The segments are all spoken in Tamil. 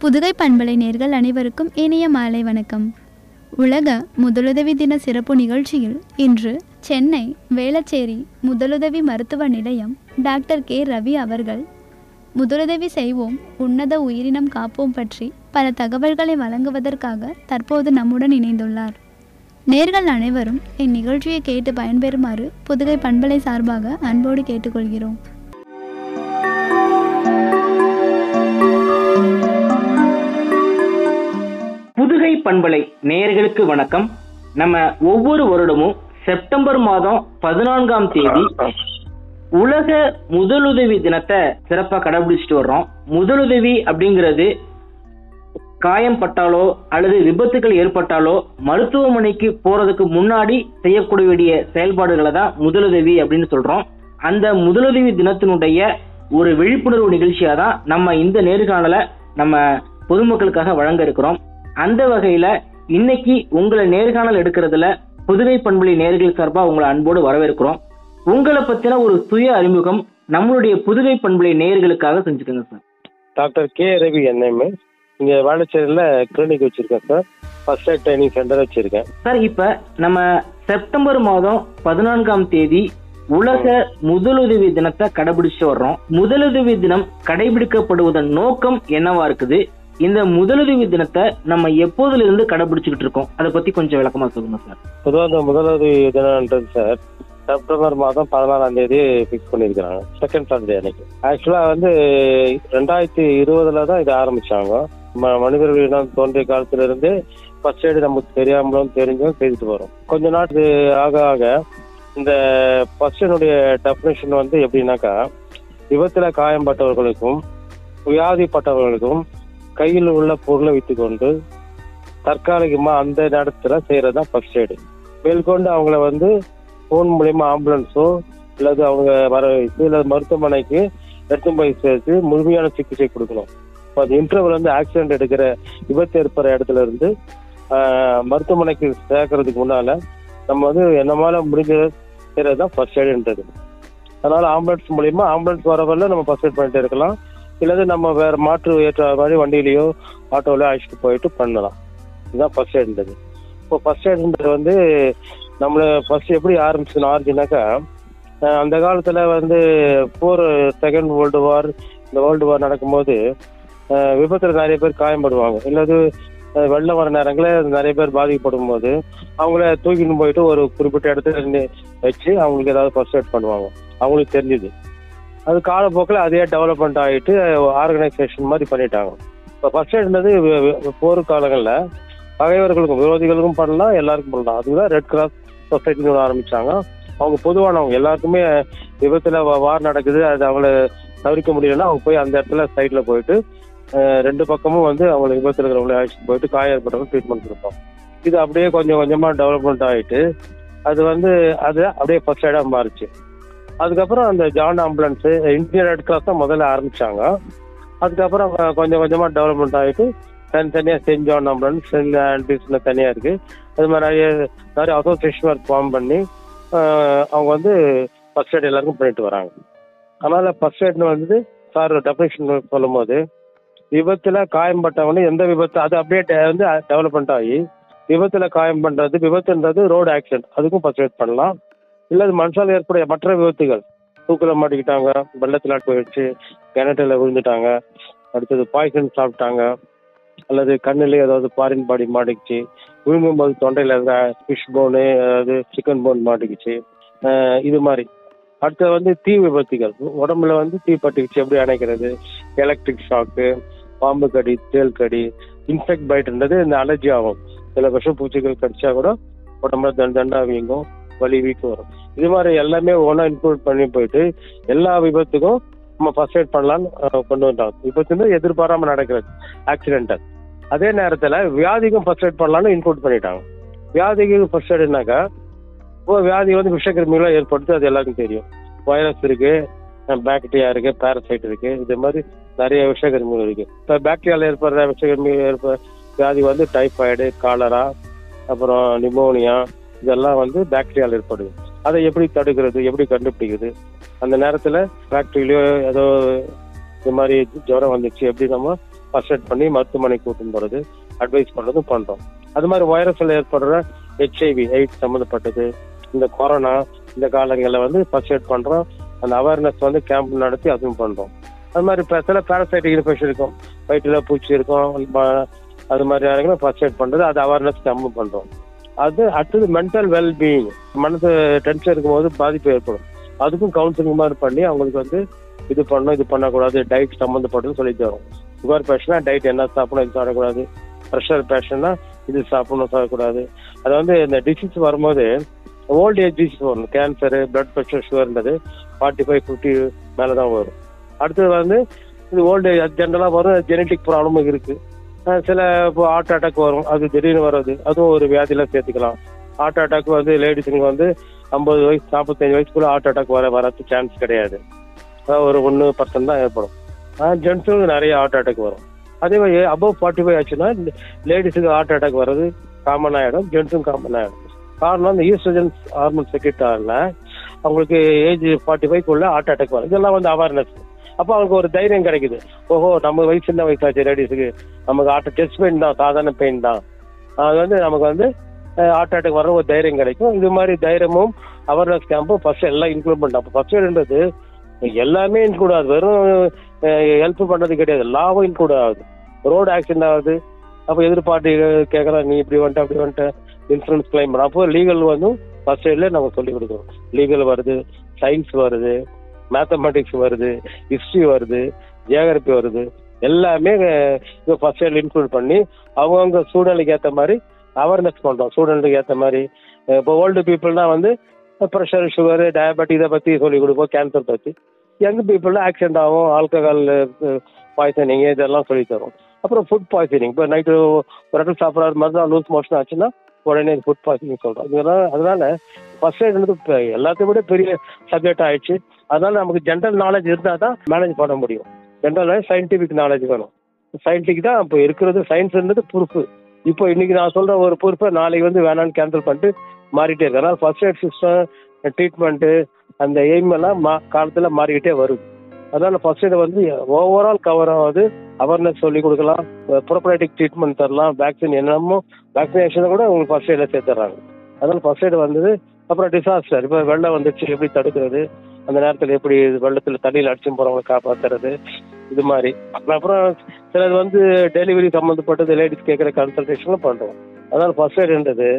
புதுகை பண்பலை நேர்கள் அனைவருக்கும் இனிய மாலை வணக்கம் உலக முதலுதவி தின சிறப்பு நிகழ்ச்சியில் இன்று சென்னை வேளச்சேரி முதலுதவி மருத்துவ நிலையம் டாக்டர் கே ரவி அவர்கள் முதலுதவி செய்வோம் உன்னத உயிரினம் காப்போம் பற்றி பல தகவல்களை வழங்குவதற்காக தற்போது நம்முடன் இணைந்துள்ளார் நேர்கள் அனைவரும் இந்நிகழ்ச்சியை கேட்டு பயன்பெறுமாறு புதுகை பண்பலை சார்பாக அன்போடு கேட்டுக்கொள்கிறோம் புதுகை பண்பலை நேயர்களுக்கு வணக்கம் நம்ம ஒவ்வொரு வருடமும் செப்டம்பர் மாதம் பதினான்காம் தேதி உலக முதலுதவி தினத்தை சிறப்பாக கடைபிடிச்சிட்டு வர்றோம் முதலுதவி அப்படிங்கிறது காயம் பட்டாலோ அல்லது விபத்துகள் ஏற்பட்டாலோ மருத்துவமனைக்கு போறதுக்கு முன்னாடி செய்யக்கூடிய வேண்டிய செயல்பாடுகளை தான் முதலுதவி அப்படின்னு சொல்றோம் அந்த முதலுதவி தினத்தினுடைய ஒரு விழிப்புணர்வு நிகழ்ச்சியா தான் நம்ம இந்த நேர்காணலை நம்ம பொதுமக்களுக்காக வழங்க இருக்கிறோம் அந்த வகையில இன்னைக்கு உங்களை நேர்காணல் எடுக்கிறதுல புதுவை பண்புலி நேர்கள் சார்பா உங்களை அன்போடு வரவேற்கிறோம் உங்களை பத்தின ஒரு சுய அறிமுகம் நம்மளுடைய புதுவை பண்புலி நேயர்களுக்காக செஞ்சுக்கோங்க sir doctor K Ravi N M இங்க வேளச்சேரியில் கிளினிக் வச்சிருக்கேன் sir first aid training centre வச்சிருக்கேன் சார் இப்ப நம்ம செப்டம்பர் மாதம் பதினான்காம் தேதி உலக முதலுதவி தினத்தை கடைபிடிச்சு வர்றோம் முதலுதவி தினம் கடைபிடிக்கப்படுவதன் நோக்கம் என்னவா இருக்குது இந்த முதலுதவி தினத்தை நம்ம எப்போதுல இருந்து கடைபிடிச்சுக்கிட்டு இருக்கோம் அதை பத்தி கொஞ்சம் விளக்கமா சொல்லுங்க சார் பொதுவாக இந்த முதலுதவி தினம்ன்றது சார் செப்டம்பர் மாதம் பதினாலாம் தேதி ஃபிக்ஸ் பண்ணியிருக்கிறாங்க செகண்ட் சாட்டர்டே அன்னைக்கு ஆக்சுவலாக வந்து ரெண்டாயிரத்தி இருபதுல தான் இது ஆரம்பிச்சாங்க ம- மனிதர்களிடம் தோன்றிய காலத்துல இருந்து ஃபர்ஸ்ட் எய்டு நமக்கு தெரியாமலும் தெரிஞ்சும் செய்துட்டு வரோம் கொஞ்ச நாட்டு ஆக ஆக இந்த ஃபர்ஸ்ட் எய்டுடைய டெஃபினேஷன் வந்து எப்படின்னாக்கா விபத்துல காயம்பட்டவர்களுக்கும் வியாதிப்பட்டவர்களுக்கும் கையில் உள்ள பொருளை வைத்துக்கொண்டு தற்காலிகமா அந்த நேரத்துல செய்யறது தான் ஃபர்ஸ்ட் எய்டு மேற்கொண்டு அவங்கள வந்து ஃபோன் மூலியமா ஆம்புலன்ஸோ அல்லது அவங்க வர வைத்து இல்லை மருத்துவமனைக்கு எடுத்துன்னு போய் சேர்த்து முழுமையான சிகிச்சை கொடுக்கணும் இப்போ அந்த இன்டர்வல் வந்து ஆக்சிடென்ட் எடுக்கிற விபத்து ஏற்படுற இடத்துல இருந்து ஆஹ், மருத்துவமனைக்கு சேர்க்கறதுக்கு முன்னால நம்ம வந்து என்னமால முடிஞ்ச செய்யறது தான் ஃபர்ஸ்ட் எய்டுன்றது அதனால ஆம்புலன்ஸ் மூலியமா ஆம்புலன்ஸ் வரவரில் நம்ம ஃபர்ஸ்ட் எய்ட் பண்ணிட்டு இருக்கலாம் இல்லது நம்ம வேற மாற்று ஏற்ற மாதிரி வண்டியிலயோ ஆட்டோலயோ அழைச்சிட்டு போயிட்டு பண்ணலாம் இதுதான் ஃபர்ஸ்ட் எய்டுன்றது இப்போ ஃபர்ஸ்ட் எய்டுன்றது வந்து நம்மள ஃபர்ஸ்ட் எப்படி ஆரம்பிச்சுன்னு ஆரம்பிச்சுனாக்கா அஹ் அந்த காலத்துல வந்து போர் செகண்ட் வேர்ல்டு வார் இந்த வேர்ல்டு வார் நடக்கும்போது அஹ் விபத்துல நிறைய பேர் காயப்படுவாங்க இல்லது அஹ் வெள்ளம் வர நேரங்களில் நிறைய பேர் பாதிக்கப்படும் போது அவங்கள தூக்கின்னு போயிட்டு ஒரு குறிப்பிட்ட இடத்துல நி- வச்சு அவங்களுக்கு ஏதாவது ஃபர்ஸ்ட் எய்ட் பண்ணுவாங்க அவங்களுக்கு தெரிஞ்சுது அது காலப்போக்கில் அதே டெவலப்மெண்ட் ஆகிட்டு ஆர்கனைசேஷன் மாதிரி பண்ணிட்டாங்க இப்போ ஃபர்ஸ்ட் எய்ட்ன்றது போர் காலங்களில் பகைவர்களுக்கும் விரோதிகளுக்கும் பண்ணலாம் எல்லாருக்கும் பண்ணலாம் அதுதான் ரெட் கிராஸ் சொசைட்டின்னு ஒன்று ஆரம்பிச்சாங்க அவங்க பொதுவானவங்க எல்லாருக்குமே விபத்துல வா- வார் நடக்குது அது அவங்கள தவிர்க்க முடியலன்னா அவங்க போய் அந்த இடத்துல சைட்ல போயிட்டு அஹ், ரெண்டு பக்கமும் வந்து அவங்க விபத்துல இருக்கிறவங்களை அழைச்சிட்டு போயிட்டு காயம் ஏற்பட்டவங்க ட்ரீட்மெண்ட் கொடுப்போம் இது அப்படியே கொஞ்சம் கொஞ்சமா டெவலப்மெண்ட் ஆயிட்டு அது வந்து அது அப்படியே ஃபர்ஸ்ட் எய்டா மாறுச்சு அதுக்கப்புறம் அந்த John ambulance Indian red cross தான் முதல்ல ஆரம்பிச்சாங்க அதுக்கப்புறம் அஹ், கொஞ்சம் கொஞ்சமா டெவலப்மெண்ட் ஆயிட்டு தனித்தனியா சென்ட் ஜான் ஆம்புலன்ஸ் சென்ட் ஆண்ட்ரிஸ்ல தனியா இருக்கு அது மாதிரி நிறைய நிறைய அசோசியேஷன் ஒர்க் ஃபார்ம் பண்ணி ஆஹ் அவங்க வந்து ஃபர்ஸ்ட் எய்ட் எல்லாருக்கும் பண்ணிட்டு வராங்க அதனால ஃபர்ஸ்ட் எய்ட்னு வந்து சார் டெஃபினேஷன் சொல்லும்போது விபத்துல காயம்பட்டவங்க எந்த விபத்து அது அப்படியே டெ- வந்து டெவலப்மெண்ட் ஆகி விபத்துல காயம் பண்றது விபத்துன்றது ரோடு ஆக்சிடென்ட் அதுக்கும் ஃபர்ஸ்ட் எய்ட் பண்ணலாம் இல்ல அது மனுஷால ஏற்படைய மற்ற விபத்துகள் தூக்கில மாட்டிக்கிட்டாங்க வெள்ளத்துல போயிடுச்சு கிணற்றுல விழுந்துட்டாங்க அடுத்தது பாய்சன் சாப்பிட்டாங்க அல்லது கண்ணுல ஏதாவது ஃபாரின் பாடி மாட்டிக்கிச்சு விழுங்கும்போது தொண்டையில ஃபிஷ் போனு அதாவது சிக்கன் போன் மாட்டிக்கிச்சு அஹ் இது மாதிரி அடுத்து வந்து தீ விபத்துகள் உடம்புல வந்து தீ பட்டுக்கிச்சு எப்படி அணைக்கிறது எலக்ட்ரிக் ஷாக்கு பாம்பு கடி தேள் கடி இன்செக்ட் பைட்ன்றது இந்த அலர்ஜி ஆகும் சில விஷம் பூச்சிகள் கடிச்சா கூட உடம்புல தண்டு தண்டா வீங்கும் வலி வீக்கம் வரும் இது மாதிரி எல்லாமே ஒன்றா இன்க்ளூட் பண்ணி போயிட்டு எல்லா விபத்துக்கும் நம்ம ஃபர்ஸ்ட் எய்ட் பண்ணலாம்னு அஹ், கொண்டு வந்தாங்க விபத்து வந்து எதிர்பாராம நடக்கிறது ஆக்சிடென்டல் அதே நேரத்துல வியாதிக்கும் ஃபர்ஸ்ட் எய்ட் பண்ணலாம்னு இன்க்ளூட் பண்ணிட்டாங்க வியாதிக்கு ஃபர்ஸ்ட் எய்ட்னாக்கா இப்போ வியாதி வந்து விஷக்கிருமிகளை ஏற்படுத்து அது எல்லாருக்கும் தெரியும் வைரஸ் இருக்கு பாக்டீரியா இருக்கு பாரசைட் இருக்கு இது மாதிரி நிறைய விஷக்கிருமிகள் இருக்கு இப்போ பாக்டீரியால ஏற்படுற விஷக்கிருமி ஏற்ப வியாதி வந்து டைஃபாய்டு காலரா அப்புறம் நிமோனியா இதெல்லாம் வந்து பாக்டீரியால ஏற்படுது அதை எப்படி தடுக்கிறது எப்படி கண்டுபிடிக்கிறது அந்த நேரத்துல ஃபேக்டரியிலயோ ஏதோ இந்த மாதிரி ஜுரம் வந்துச்சு எப்படி நம்ம ஃபர்ஸ்ட் எய்ட் பண்ணி மருத்துவமனைக்கு கூட்டின்னு போறது அட்வைஸ் பண்றதும் பண்றோம் அது மாதிரி வைரஸ்ல ஏற்படுற ஹெச்ஐவி எய்ட்ஸ் சம்மந்தப்பட்டது இந்த கொரோனா இந்த காலங்களில் வந்து ஃபர்ஸ்ட் எய்ட் பண்றோம் அந்த அவேர்னஸ் வந்து கேம்ப் நடத்தி அதுவும் பண்றோம் அது மாதிரி இப்போ சில பேரசைட்டிக் இன்ஃபெக்ஷன் இருக்கும் வயிற்றுல பூச்சி இருக்கும் ம- அது மாதிரி ஆளுங்களும் ஃபர்ஸ்ட் எய்ட் பண்றது அது அவேர்னஸ் கேம்ப் பண்றோம் அது அடுத்தது மென்டல் வெல்பீயிங் மனசு டென்ஷன் இருக்கும்போது பாதிப்பு ஏற்படும் அதுக்கும் கவுன்சிலிங் மாதிரி பண்ணி அவங்களுக்கு வந்து இது பண்ணணும் இது பண்ணக்கூடாது டயட் சம்மந்தப்பட்டது சொல்லி தரோம் சுகர் பேஷனா டயட் என்ன சாப்பிடணும் இது சாப்பிடக்கூடாது ப்ரெஷர் பேஷன்னா இது சாப்பிடணும் சாப்பிடக்கூடாது அது வந்து இந்த டிசீஸ் வரும்போது ஓல்ட் ஏஜ் டிசீஸ் வரும் கேன்சரு பிளட் ப்ரெஷர் சுகர்ன்றது ஃபார்ட்டி ஃபைவ் ஃபிஃப்டி மேலே தான் வரும் அடுத்தது வந்து இது ஓல்டு ஏஜ் ஜென்ரலாக வரும் ஜெனட்டிக் ப்ராப்ளமும் இருக்கு அஹ் சில இப்போ ஹார்ட் அட்டாக் வரும் அது திடீர்னு வர்றது அதுவும் ஒரு வியாதியில சேர்த்துக்கலாம் ஹார்ட் அட்டாக் வந்து லேடிஸுங்க வந்து ஐம்பது வயசு நாற்பத்தஞ்சு வயசுக்குள்ள ஹார்ட் அட்டாக் வர வரது சான்ஸ் கிடையாது அதாவது ஒரு ஒன்று பர்சன்ட் தான் ஏற்படும் ஜென்ஸுக்கு நிறைய ஹார்ட் அட்டாக் வரும் அதே மாதிரி அபவ் ஃபார்ட்டி ஃபைவ் ஆச்சுன்னா லேடிஸுக்கு ஹார்ட் அட்டாக் வர்றது காமன் ஆகிடும் ஜென்ஸும் காமன் ஆகிடும் காரணம் இந்த ஈஸ்ட்ரஜன்ஸ் ஹார்மோன் செக்ரெட்டாரில் அவங்களுக்கு ஏஜ் ஃபார்ட்டி ஃபைவ்க்குள்ள ஹார்ட் அட்டாக் வரும் இதெல்லாம் வந்து அவேர்னஸ் அப்போ அவங்களுக்கு ஒரு தைரியம் கிடைக்குது ஓஹோ நம்ம வயசு சின்ன வயசாச்சு லேடிஸுக்கு நமக்கு ஹார்ட் செஸ்ட் பெயின் தான் சாதாரண பெயின் தான் அது வந்து நமக்கு வந்து ஹார்ட் அட்டாக் வர ஒரு தைரியம் கிடைக்கும் இது மாதிரி தைரியமும் அவேர்னஸ் கேம்பும் ஃபர்ஸ்ட் எல்லாம் இன்க்ளூட் பண்ணலாம் அப்போ ஃபர்ஸ்ட் எய்டுன்றது எல்லாமே இன்க்ளூட் ஆகுது வெறும் ஹெல்ப் பண்றது கிடையாது லாவும் இன்க்ளூட் ஆகுது ரோடு ஆக்சிடென்ட் ஆகுது அப்போ எதிர்பார்ட்டி கேட்குறான் நீ இப்படி வந்துட்ட அப்படி வந்துட்ட இன்சூரன்ஸ் கிளைம் பண்ண அப்போ லீகல் வந்து ஃபர்ஸ்ட் எய்ட்ல நம்ம சொல்லி கொடுக்குறோம் லீகல் வருது சயின்ஸ் வருது மேத்தமெட்டிக்ஸ் வருது ஹிஸ்ட்ரி வருது ஜியாகிரபி வருது எல்லாமே ஃபர்ஸ்ட் எய்ட்ல இன்க்ளூட் பண்ணி அவங்கவுங்க சூழ்நிலைக்கு ஏற்ற மாதிரி அவேர்னஸ் பண்றோம் ஸ்டூடெண்ட்டுக்கு ஏற்ற மாதிரி அஹ் இப்போ ஓல்டு பீப்புள்னா வந்து ப்ரெஷர் சுகர் டயபெட்டிக் இதை பற்றி சொல்லி கொடுப்போம் கேன்சர் பற்றி யங் பீப்புளில் ஆக்சிடென்ட் ஆகும் ஆல்கஹால் பாய்சனிங் இதெல்லாம் சொல்லி தரோம் அப்புறம் ஃபுட் பாய்சனிங் இப்போ நைட்டு ஒரு இடத்துல சாப்பிட்றாரு மறுநாள் லூஸ் மோஷன் ஆச்சுன்னா உடனே ஃபுட் பாய்சனிங் சொல்கிறோம் இதெல்லாம் அதனால ஃபர்ஸ்ட் எய்டுன்றது இப்போ எல்லாத்தையும் விட பெரிய சப்ஜெக்ட் ஆயிடுச்சு அதனால நமக்கு ஜென்ரல் நாலேஜ் இருந்தால் தான் மேனேஜ் பண்ண முடியும் ஜென்ரல் நாலேஜ் சயின்டிஃபிக் நாலேஜ் வேணும் சயின்டிஃபிக் தான் இப்போ இருக்கிறது சயின்ஸ்ன்றது பொறுப்பு இப்போ இன்னைக்கு நான் சொல்ற ஒரு பொறுப்பை நாளைக்கு வந்து வேணாம்னு கேன்சல் பண்ணிட்டு மாறிட்டே இருக்கு அதனால ஃபர்ஸ்ட் எய்ட் சிஸ்டம் ட்ரீட்மெண்ட்டு அந்த எய்ம் எல்லாம் மா காலத்தில் மாறிக்கிட்டே வருது அதனால ஃபர்ஸ்ட் எய்ட் வந்து ஓவரால் கவர் ஆகுது அவேர்னஸ் சொல்லி கொடுக்கலாம் ப்ரோப்ரேட்டிக் ட்ரீட்மெண்ட் தரலாம் வேக்சின் என்னமோ வேக்சினேஷனை கூட உங்களுக்கு ஃபர்ஸ்ட் எய்டில் சேர்த்துறாங்க அதனால ஃபர்ஸ்ட் எய்ட் வந்தது அப்புறம் டிசாஸ்டர் இப்போ வெள்ளம் வந்துச்சு எப்படி தடுக்கிறது அந்த நேரத்தில் எப்படி வெள்ளத்தில் தண்ணியில் அடிச்சு போகிறவங்களை காப்பாற்றுறது இது மாதிரி அப்புறம் சிலது வந்து டெலிவரி சம்மந்தப்பட்டது லேடிஸ் கேட்குற கன்சல்டேஷனும் பண்ணுறோம் அதனால ஃபர்ஸ்ட் எய்டுன்றது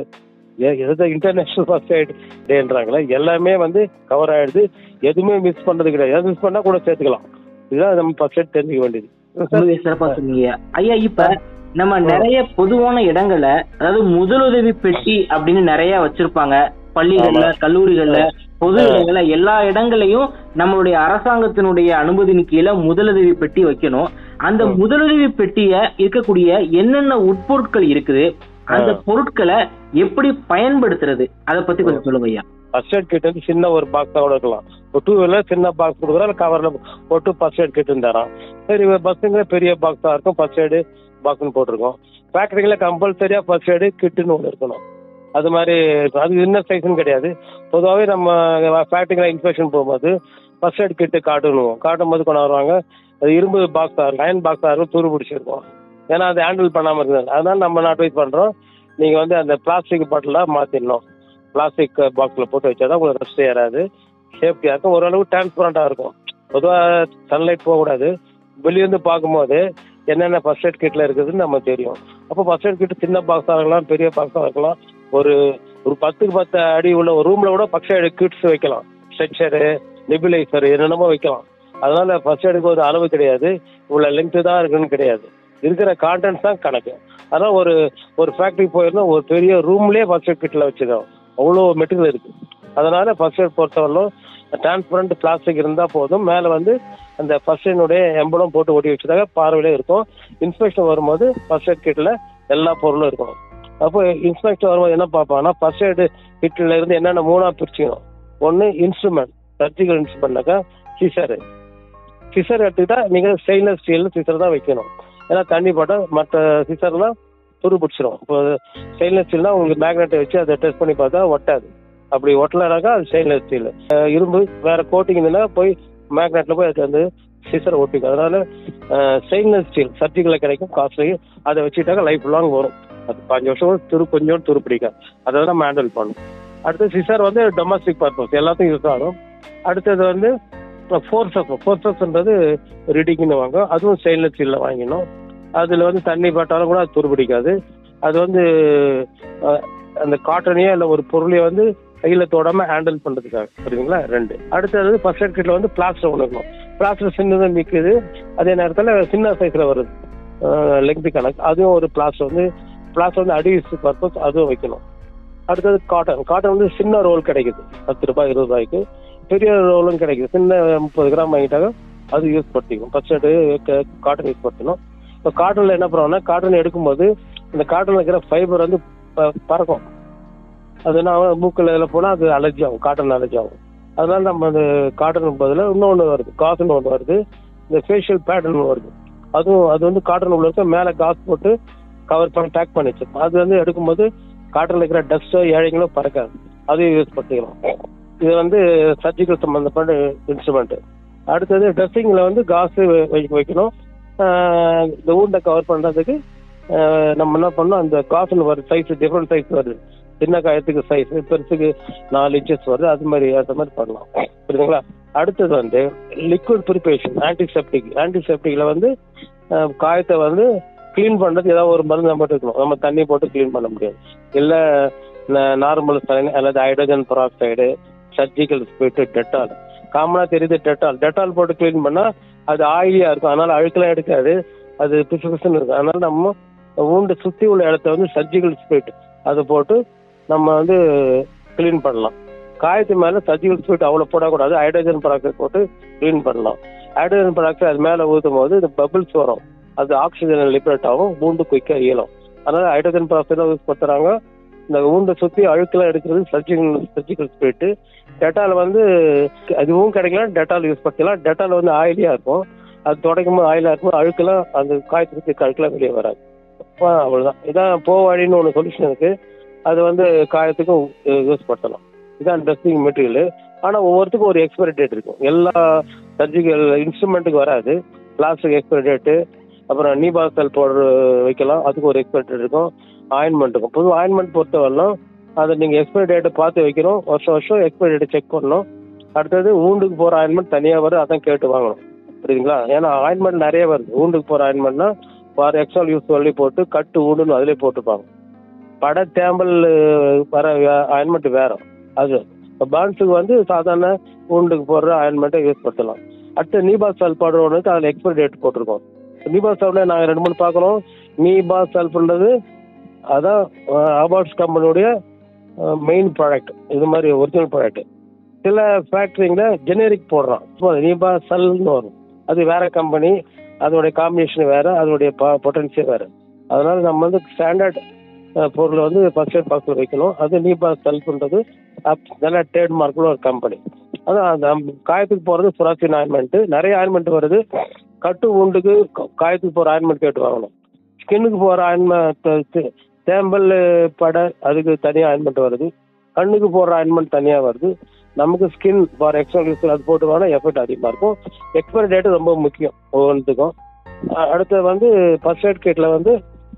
எது இன்டர்நேஷனல் ஃபர்ஸ்ட் எய்ட் டேன்றாங்களே எல்லாமே வந்து கவர் ஆயிடுது எதுவுமே மிஸ் பண்றது கிடையாது எது மிஸ் பண்ணா கூட சேர்த்துக்கலாம் இதுதான் நம்ம ஃபர்ஸ்ட் எய்ட் தெரிஞ்சுக்க வேண்டியது ரொம்பவே சிறப்பா சொன்னீங்க ஐயா இப்ப நம்ம நிறைய பொதுவான இடங்கள்ல அதாவது முதலுதவி பெட்டி அப்படின்னு நிறைய வச்சிருப்பாங்க பள்ளிகள்ல ஆமா. கல்லூரிகள்ல பொது இடங்கள்ல எல்லா இடங்களையும் நம்மளுடைய அரசாங்கத்தினுடைய அனுமதியின் கீழே முதலுதவி பெட்டி வைக்கணும் அந்த ம். முதலுதவி பெட்டிய இருக்கக்கூடிய என்னென்ன உட்பொருட்கள் இருக்குது அந்த ஆ. பொருட்களை எப்படி பயன்படுத்துறது அதை பத்தி கொஞ்சம் சொல்லுங்க ஐயா ஃபர்ஸ்ட் எய்ட் கிட் வந்து சின்ன ஒரு பாக்ஸா கூட இருக்கலாம் ஒரு டூ வீலர் சின்ன பாக்ஸ் கொடுக்குறோம் கவர்ல போட்டு ஃபர்ஸ்ட் எய்ட் கிட் தரோம் சரி பஸ்ஸுங்க பெரிய பாக்ஸா இருக்கும் ஃபர்ஸ்ட் எய்டு பாக்ஸ்னு போட்டிருக்கோம் ஃபேக்டரியில கம்பல்சரியா ஃபர்ஸ்ட் எய்டு கிட்டுன்னு ஒன்று இருக்கணும் அது மாதிரி அது என்ன சைஸ்னு கிடையாது பொதுவாகவே நம்ம ஃபேக்டரியில் இன்ஸ்பெக்ஷன் போகும்போது ஃபர்ஸ்ட் எய்ட் கிட்டு காட்டணும் காட்டும் போது கொண்டு வருவாங்க அது இரும்பு பாக்ஸாக இருக்கும் அயன் பாக்ஸாக இருக்கும் துரு பிடிச்சிருக்கும் ஏன்னா அது ஹேண்டில் பண்ணாமல் இருக்குது அதனால நம்ம அட்வைஸ் பண்ணுறோம் நீங்கள் வந்து அந்த பிளாஸ்டிக் பாட்டிலாக மாற்றிடணும் பிளாஸ்டிக் பாக்ஸில் போட்டு வச்சா தான் உங்களுக்கு ரஸ்ட் ஏறாது சேஃப்டியாக இருக்கும் ஓரளவு டிரான்ஸ்பரண்ட்டாக இருக்கும் பொதுவாக சன்லைட் போகக்கூடாது வெளியேருந்து பார்க்கும்போது என்னென்ன ஃபர்ஸ்ட் எய்ட் கிட்டில் இருக்குதுன்னு நம்ம தெரியும் அப்போ ஃபர்ஸ்ட் எய்ட் கிட் சின்ன பாக்ஸாக இருக்கலாம் பெரிய பாக்ஸாக இருக்கலாம் ஒரு ஒரு பத்துக்கு பத்து அடி உள்ள ஒரு ரூமில் கூட ஃபர்ஸ்ட் எய்ட் கிட்ஸ் வைக்கலாம் ஸ்ட்ரெச்சரு நெபிலைசர் என்னென்னமோ வைக்கலாம் அதனால ஃபர்ஸ்ட் எய்டுக்கு ஒரு அளவு கிடையாது இவ்வளோ லென்த்து தான் இருக்குன்னு கிடையாது இருக்கிற கான்டென்ட்ஸ் தான் கணக்கு அதனால் ஒரு ஒரு ஃபேக்ட்ரி போயிருந்தோம் ஒரு பெரிய ரூம்லேயே ஃபர்ஸ்ட் எய்ட் கிட்டில் வச்சுருக்கோம் அவ்வளோ மெட்டீரியல் இருக்கு அதனால ஃபர்ஸ்ட் எய்ட் பொறுத்தவரையிலும் டிரான்ஸ்பரண்ட் பிளாஸ்டிக் இருந்தால் போதும் மேலே வந்து அந்த ஃபர்ஸ்ட் எய்டுடைய எம்பளம் போட்டு ஒட்டி வச்சதாக பார்வையிலே இருக்கும் இன்ஸ்பெக்ஷன் வரும்போது ஃபர்ஸ்ட் எய்ட் கிட்டில் எல்லா பொருளும் இருக்கும் அப்போ இன்ஸ்பெக்டர் வரும்போது என்ன பார்ப்பாங்கன்னா ஃபர்ஸ்ட் எய்டு கிட்டில் இருந்து என்னென்ன மூணாக பிரிச்சுக்கணும் ஒன்று இன்ஸ்ட்ருமெண்ட் சர்ஜிக்கல் இன்ஸ்ட்ருமெண்ட்னாக்கா சிசரு சிசர் எடுத்துக்கிட்டா நீங்கள் ஸ்டெயின்லெஸ் ஸ்டீல் சிசர் தான் வைக்கணும் ஏன்னா தண்ணி போட்டால் மற்ற சிசர்லாம் துரு பிடிச்சிரும் இப்போ ஸ்டெயின்லெஸ் ஸ்டீல்னா உங்களுக்கு மேக்னெட்டை வச்சு அதை டெஸ்ட் பண்ணி பார்த்தா ஒட்டாது அப்படி ஒட்டலைனாக்கா அது ஸ்டெயின்லெஸ் ஸ்டீல் இரும்பு வேற கோட்டிங் இருந்ததுன்னா போய் மேக்னெட்ல போய் அது வந்து சிசர் ஒட்டிக்கும் அதனால ஸ்டெயின்லெஸ் ஸ்டீல் சர்ஜிக்கலில் கிடைக்கும் காஸ்ட்லி அதை வச்சுட்டாக்க லைஃப் லாங் வரும் அது பாஞ்சு வருஷம் கூட துரு கொஞ்சம் துரு பிடிக்கும் அதை தான் நம்ம ஹேண்டில் பண்ணணும் அடுத்து சிசர் வந்து டொமஸ்டிக் பர்பஸ் எல்லாத்துக்கும் யூஸ் ஆகும் அடுத்தது வந்து ஃபோர்ஸப் ஃபோர்ஸப்ன்றது ரிடிங்னு வாங்க அதுவும் ஸ்டெயின்லெஸ் ஸ்டீலில் வாங்கினோம் அதில் வந்து தண்ணி பட்டாலும் கூட அது துரு பிடிக்காது அது வந்து அஹ், அந்த காட்டனையோ இல்லை ஒரு பொருளையோ வந்து கையில் தொடாம ஹேண்டில் பண்ணுறதுக்காக புரியுதுங்களா ரெண்டு அடுத்தது ஃபர்ஸ்ட் எய்ட் கிட்ல வந்து பிளாஸ்டர் ஒன்று இருக்கும் பிளாஸ்டர் சின்னதாக நிற்குது அதே நேரத்தில் சின்ன சைஸில் வருது லெங்தி கணக்கு அதுவும் ஒரு பிளாஸ்டர் வந்து பிளாஸ்டர் வந்து அடியூஸ் பர்பஸ் அதுவும் வைக்கணும் அடுத்தது காட்டன் காட்டன் வந்து சின்ன ரோல் கிடைக்குது பத்து ரூபாய் இருபது ரூபாய்க்கு பெரிய ரோலும் கிடைக்குது சின்ன முப்பது கிராம் வாங்கிட்டாங்க அது யூஸ் படுத்திக்கும் ஃபர்ஸ்ட் எய்டு காட்டன் யூஸ் படுத்தணும் இப்போ காட்டனில் என்ன பண்ணுவோம்னா காட்டன் எடுக்கும்போது இந்த காட்டனில் இருக்கிற ஃபைபர் வந்து ப- பறக்கும் அது நான் மூக்கில் இதில் போனால் அது அலர்ஜி ஆகும் காட்டன் அலர்ஜி ஆகும் அதனால நம்ம அந்த காட்டன் பதிலாக இன்னொன்று வருது காசன் ஒன்று வருது இந்த ஃபேஷியல் பேட்டர்ன் வருது அதுவும் அது வந்து காட்டன் உள்ள இருக்க மேலே காசு போட்டு கவர் பண்ணி டேக் பண்ணி வச்சிருப்போம் அது வந்து எடுக்கும்போது காட்டனில் இருக்கிற டஸ்ட்டோ ஏழைங்களோ பறக்காது அதையும் யூஸ் பண்ணிக்கலாம் இது வந்து சர்ஜிக்கல் சம்மந்தப்பட்ட இன்ஸ்ட்ருமெண்ட் அடுத்தது ட்ரெஸ்ஸிங்கில் வந்து காசு வை- வைக்கணும் ஆஹ் இந்த ஊண்டை கவர் பண்ணுறதுக்கு நம்ம என்ன பண்ணோம் அந்த காசன் வருது சைஸ் டிஃப்ரெண்ட் சைஸ் வருது சின்ன காயத்துக்கு சைஸ் பெருசுக்கு நாலு இன்ச்சஸ் வருது அது மாதிரி அந்த மாதிரி பண்ணலாம் புரியுதுங்களா அடுத்தது வந்து லிக்விட் ப்ரிப்பரேஷன் ஆன்டிசெப்டிக் ஆன்டிசெப்டிக்ல வந்து அஹ், காயத்தை வந்து க்ளீன் பண்றது ஏதாவது ஒரு மருந்து நம்ம இருக்கணும் நம்ம தண்ணி போட்டு க்ளீன் பண்ண முடியாது இல்ல நார்மல் சைன் அல்லது hydrogen peroxide surgical spirit Dettol காமனா தெரியுது டெட்டால் டெட்டால் போட்டு க்ளீன் பண்ணா அது ஆயிலியா இருக்கும் அதனால அழுக்கெல்லாம் எடுக்காது அது பிசு பிசுன்னு இருக்கும் அதனால நம்ம ஊண்டு சுத்தி உள்ள இடத்த வந்து சர்ஜிக்கல் ஸ்பிரிட் அதை போட்டு நம்ம வந்து க்ளீன் பண்ணலாம் காயத்து மேல சர்ஜிக்கல் ஸ்பிரிட் அவ்வளவு போடக்கூடாது ஹைட்ரஜன் பெராக்சைடு போட்டு க்ளீன் பண்ணலாம் ஹைட்ரஜன் பெராக்சைடு அது மேல ஊற்றும் போது இந்த பபிள்ஸ் வரும் அது ஆக்சிஜன் லிபரேட் ஆகும் ஊண்டு குயிக்கா இயலும் அதனால ஹைட்ரஜன் பெராக்சைடு யூஸ் பண்றாங்க இந்த ஊண்டை சுத்தி அழுக்கெல்லாம் எடுக்கிறது சர்ஜிக்கல் சர்ஜிக்கல் ஸ்பிரிட் டெட்டால் வந்து அதுவும் கிடைக்கலாம் டெட்டால் யூஸ் பண்ணிக்கலாம் டெட்டால் வந்து ஆயிலியா இருக்கும் அது துடைக்கும் போது ஆயிலா இருக்கும் அழுக்கெல்லாம் அந்த காயத்தை சுற்றி அழுக்கெல்லாம் வெளியே வராது அப்ப அவ்வளவுதான் இதான் போவாடின்னு ஒன்று சொல்யூஷன் இருக்கு அது வந்து காயத்துக்கும் யூஸ் பண்ணலாம் இதான் ட்ரெஸ்ஸிங் மெட்டீரியல் ஆனால் ஒவ்வொருத்துக்கும் ஒரு எக்ஸ்பைரி டேட் இருக்கும் எல்லா சர்ஜிக்கல் இன்ஸ்ட்ருமெண்ட்டுக்கு வராது பிளாஸ்டிக் எக்ஸ்பைரி டேட்டு அப்புறம் நீபாசல் பவுடர் வைக்கலாம் அதுக்கு ஒரு எக்ஸ்பைரி டேட் இருக்கும் ஆயின்மெண்ட் இருக்கும் பொதுவாக ஆயின்மெண்ட் பொறுத்தவரைலாம் அதை நீங்கள் எக்ஸ்பைரி டேட்டை பார்த்து வைக்கணும் வருஷம் வருஷம் எக்ஸ்பைரி டேட்டை செக் பண்ணணும் அடுத்தது ஊண்டுக்கு போகிற ஆயின்மெண்ட் தனியாக வரும் அதான் கேட்டு வாங்கணும் புரியுதுங்களா ஏன்னா ஆயின்மெண்ட் நிறைய வருது ஊண்டுக்கு போகிற ஆயின்மெண்ட்னா ஃபார் எக்ஸால் யூஸ் சொல்லி போட்டு கட்டு ஊண்டுன்னு அதிலே போட்டுப்பாங்க பட தேம்பல் வர ஆயின்மெண்ட் வேற அது பான்ஸுக்கு வந்து சாதாரண ஊண்டுக்கு போடுற ஆயின்மெண்ட்டை யூஸ் படுத்தலாம் அடுத்து நீபா சல்பாடு ஒன்று அதில் எக்ஸ்பைரி டேட் போட்டிருக்கோம் நீபா சல்ஃபில் நாங்கள் ரெண்டு மூணு பார்க்குறோம் நீபா சல்ஃப்ன்றது அதான் அபார்ட்ஸ் கம்பெனியுடைய மெயின் ப்ராடக்ட் இது மாதிரி ஒரிஜினல் ப்ராடக்ட் சில ஃபேக்ட்ரிங்கள ஜெனரிக் போடுறான் நீபா சல்னு வரும் அது வேற கம்பெனி அதோடைய காம்பினேஷன் வேற அதோடைய பொட்டன்சியல் வேற அதனால நம்ம வந்து ஸ்டாண்டர்ட் பொருளை வந்து ஃபர்ஸ்ட் எய்ட் பாக்ஸில் வைக்கணும் அது நீபா செல்ஃப்ன்றது நல்ல ட்ரேட் மார்க்கில் ஒரு கம்பெனி அதான் அந்த காயத்துக்கு போகிறது சுராசின் ஆயின்மெண்ட்டு நிறைய ஆயின்மெண்ட் வருது கட்டு உண்டுக்கு காயத்துக்கு போகிற ஆயின்மெண்ட் கேட்டு வாங்கணும் ஸ்கின்னுக்கு போகிற ஆயின்மெண்ட் தேம்பல் படை அதுக்கு தனியாக ஆயின்மெண்ட் வருது கண்ணுக்கு போடுற ஆயின்மெண்ட் தனியாக வருது நமக்கு ஸ்கின் ஃபார் எக்ஸ்ட்ரா யூஸ் அது போட்டு வாங்கினா எஃபெக்ட் அதிகமாக இருக்கும் எக்ஸ்பைரி டேட்டு ரொம்ப முக்கியம் ஒவ்வொன்றுத்துக்கும் அடுத்து வந்து ஃபர்ஸ்ட் எய்ட் கிட்டில் வந்து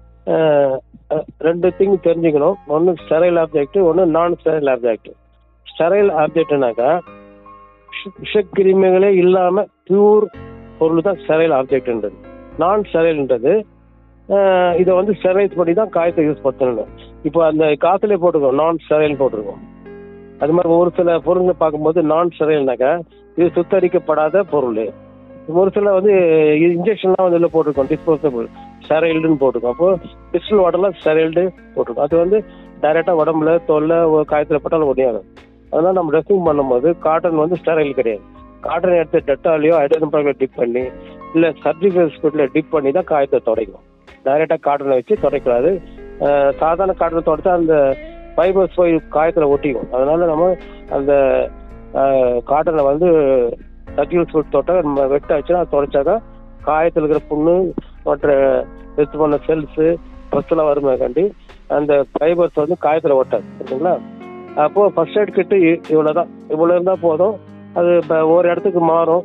ரெண்டு திங் தெரிஞ்சுக்கணும் ஒன்று ஸ்டெரைல் ஆப்ஜெக்ட் ஒன்று நான் ஸ்டெரைல் ஆப்ஜெக்ட் ஸ்டெரைல் ஆப்ஜெக்ட்னாக்கா விஷக்கிருமிகளே இல்லாமல் பியூர் பொருள் தான் ஸ்டெரைல் ஆப்ஜெக்ட்ன்றது நான் ஸ்டெரைல்ன்றது இதை வந்து ஸ்டெரைல் பண்ணி தான் காயத்தை யூஸ் பண்ணணும் இப்போ அந்த காற்றுலேயே போட்டிருக்கோம் நான் ஸ்டெரைல் போட்டிருக்கோம் அது மாதிரி ஒரு சில பொருள்களை பார்க்கும்போது நான் ஸ்டெரைல்னாக்கா இது சுத்தரிக்கப்படாத பொருள் ஒரு சில வந்து இன்ஜெக்ஷன்லாம் வந்து இதில் போட்டிருக்கோம் டிஸ்போசபிள் ஸ்டெரைல்டுன்னு போட்டிருக்கோம் அப்போ டிஸ்டில் வாட்டர்லாம் ஸ்டெரைல்டு போட்டிருக்கோம் அது வந்து டைரெக்டாக உடம்புல தோல்ல காயத்தில் பட்டாலும் ஒடியாது அதனால நம்ம ட்ரெஸ்ஸிங் பண்ணும்போது காட்டன் வந்து ஸ்டெரைல் கிடையாது காட்டன் எடுத்து டெட்டாலையோ ஹைட்ரஜன் பரவலை டிப் பண்ணி இல்லை சர்ஜிக்கல் ஸ்பிரிட்டில் டிப் பண்ணி தான் காயத்தை துடைக்கும் டைரெக்டாக காட்டனை வச்சு துடைக்கூடாது சாதாரண காட்டனை துடைச்சா அந்த ஃபைபர்ஸ் போய் காயத்தில் ஒட்டிக்கும் அதனால நம்ம அந்த காட்டனை வந்து சர்ஜிக்கல் ஸ்பிரிட் தொட்டால் நம்ம வெட்ட வச்சுன்னா அது துடைச்சாக்கா காயத்தில் இருக்கிற புண்ணு மற்ற செத்து பண்ண செல்ஸு ஃபஸ்ட்டெல்லாம் வருமே கண்டி அந்த ஃபைபர்ஸ் வந்து காயத்தில் ஒட்டாது சரிங்களா அப்போது ஃபர்ஸ்ட் எய்ட் கிட்டு இவ்வளோ தான் இவ்வளோ இருந்தால் போதும் அது இப்போ ஒரு இடத்துக்கு மாறும்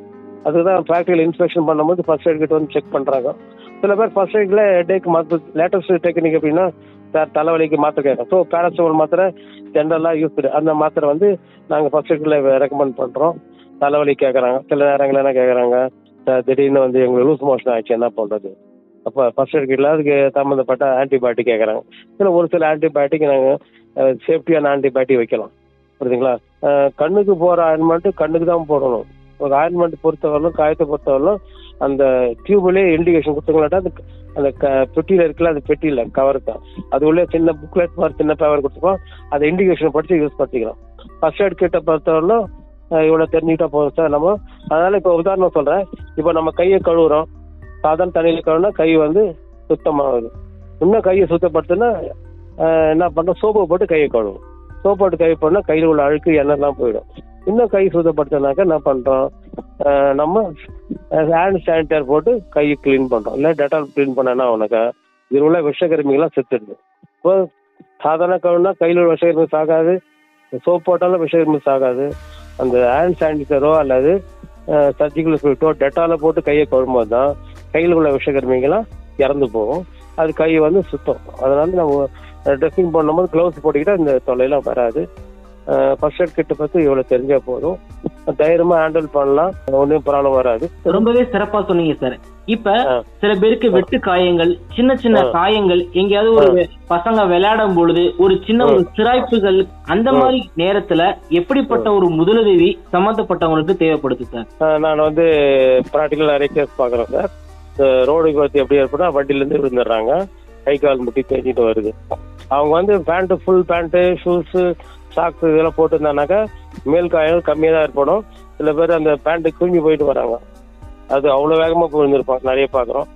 அதுதான் ப்ராக்டிகல் இன்ஸ்பெக்ஷன் பண்ணும்போது ஃபர்ஸ்ட் எய்ட் கிட்ட வந்து செக் பண்ணுறாங்க சில பேர் ஃபர்ஸ்ட் எய்ட்ல டேக்கு மாற்று லேட்டஸ்ட் டெக்னிக் எப்படின்னா த- தலைவலிக்கு மாத்திரை கேட்கும் ஸோ பேராசிட்டமால் மாத்திரை ஜென்ரலாக யூஸ் அந்த மாத்திரை வந்து நாங்கள் ஃபர்ஸ்ட் எய்ட்ல ரெக்கமெண்ட் பண்ணுறோம் தலைவலி கேட்குறாங்க சில நேரங்கள் என்ன கேட்குறாங்க திடீர்னு வந்து எங்களுக்கு லூஸ் மோஷன் ஆயிடுச்சு என்ன பண்ணுறது அப்போ ஃபர்ஸ்ட் எய்ட் கிட்டில் அதுக்கு சம்மந்தப்பட்ட ஆன்டிபயோட்டிக் கேட்குறாங்க சில ஒரு சில ஆன்டிபயோட்டிக் நாங்கள் சேஃப்டியான ஆன்டிபயோட்டிக் வைக்கலாம் புரியுதுங்களா அஹ் கண்ணுக்கு போகிற ஆயின்மெண்ட் கண்ணுக்கு தான் போடணும் ஒரு ஆயின்மெண்ட் பொறுத்தவரையிலும் காயத்தை பொறுத்தவரையிலும் அந்த டியூப்லேயே இண்டிகேஷன் கொடுத்தவங்களாட்ட அந்த அந்த க பெட்டியில் இருக்குல்ல அந்த பெட்டியில் கவர் தான் அது உள்ளே சின்ன புக்லெட் மாதிரி சின்ன பேவர் கொடுத்துருப்போம் அந்த இண்டிகேஷன் படித்து யூஸ் பண்ணிக்கலாம் ஃபர்ஸ்ட் எய்ட் கிட்ட பொறுத்தவரையிலும் அஹ் இவ்வளோ தெரிஞ்சுக்கிட்டா போதும் சார் நம்ம அதனால இப்போ உதாரணம் சொல்கிறேன் இப்போ நம்ம கையை கழுவுறோம் சாதாரண தண்ணியில் கழுவுனா கை வந்து சுத்தமாகுது இன்னும் கையை சுத்தப்படுத்தினா அஹ் என்ன பண்ணுறோம் சோப்பை போட்டு கையை கழுவும் சோப் போட்டு கை பண்ணால் கையில் உள்ள அழுக்கு எண்ணெய்லாம் போயிடும் இன்னும் கை சுத்தப்படுத்தினாக்க என்ன பண்ணுறோம் நம்ம ஹேண்ட் சானிடைசர் போட்டு கையை க்ளீன் பண்ணுறோம் இல்லை டெட்டால் க்ளீன் பண்ணனா உனக்கு இதில் உள்ள விஷக்கிருமிகள்லாம் செத்துடுது இப்போ சாதாரண கழுவுனா கையில் உள்ள விஷக்கிருமி சாகாது சோப் போட்டாலும் விஷக்கிருமி சாகாது அந்த ஹேண்ட் சானிடைசரோ அல்லது சர்ஜிக்கல் ஃபில்ட்டோ டெட்டாலை போட்டு கையை கழுவும்போது தான் கையில் உள்ள விஷக்கிருமிகள்லாம் இறந்து போகும் அது கை வந்து சுத்தம் அதனால நம்ம ட்ரெஸ்ஸிங் பண்ணும்போது க்ளவுஸ் போட்டுக்கிட்டா இந்த தொல்லையெல்லாம் வராது ஃபர்ஸ்ட் எய்ட் கிட்ட பற்றி இவ்வளோ தெரிஞ்சா போதும் தைரியமாக ஹேண்டில் பண்ணலாம் ஒன்றும் ப்ராப்ளம் வராது ரொம்பவே சிறப்பா சொன்னீங்க சார் இப்ப ஆ. சில பேருக்கு வெட்டு காயங்கள் சின்ன சின்ன ஆ. காயங்கள் எங்கேயாவது ஒரு பசங்க விளையாடும் பொழுது ஒரு சின்ன ஒரு சிராய்ப்புகள் அந்த மாதிரி நேரத்துல எப்படிப்பட்ட ஒரு முதலுதவி சம்பந்தப்பட்டவங்களுக்கு தேவைப்படுது சார் அஹ் நான் வந்து ப்ராக்டிக்கல் நிறைய கேஸ் பார்க்குறேன் சார் ரோடு விபத்து எப்படி ஏற்பட்டா வண்டியிலேருந்து விழுந்துடுறாங்க கை கால் முட்டி தேஞ்சிட்டு வருது அவங்க வந்து pant full pant shoes socks இதெல்லாம் போட்டிருந்தானாக்கா மேல் காயம் கம்மியாக தான் ஏற்படும் சில பேர் அந்த பேண்ட்டு கிழிஞ்சு போயிட்டு வராங்க அது அவ்வளோ வேகமாக விழுந்திருப்பாங்க நிறைய பார்க்குறோம்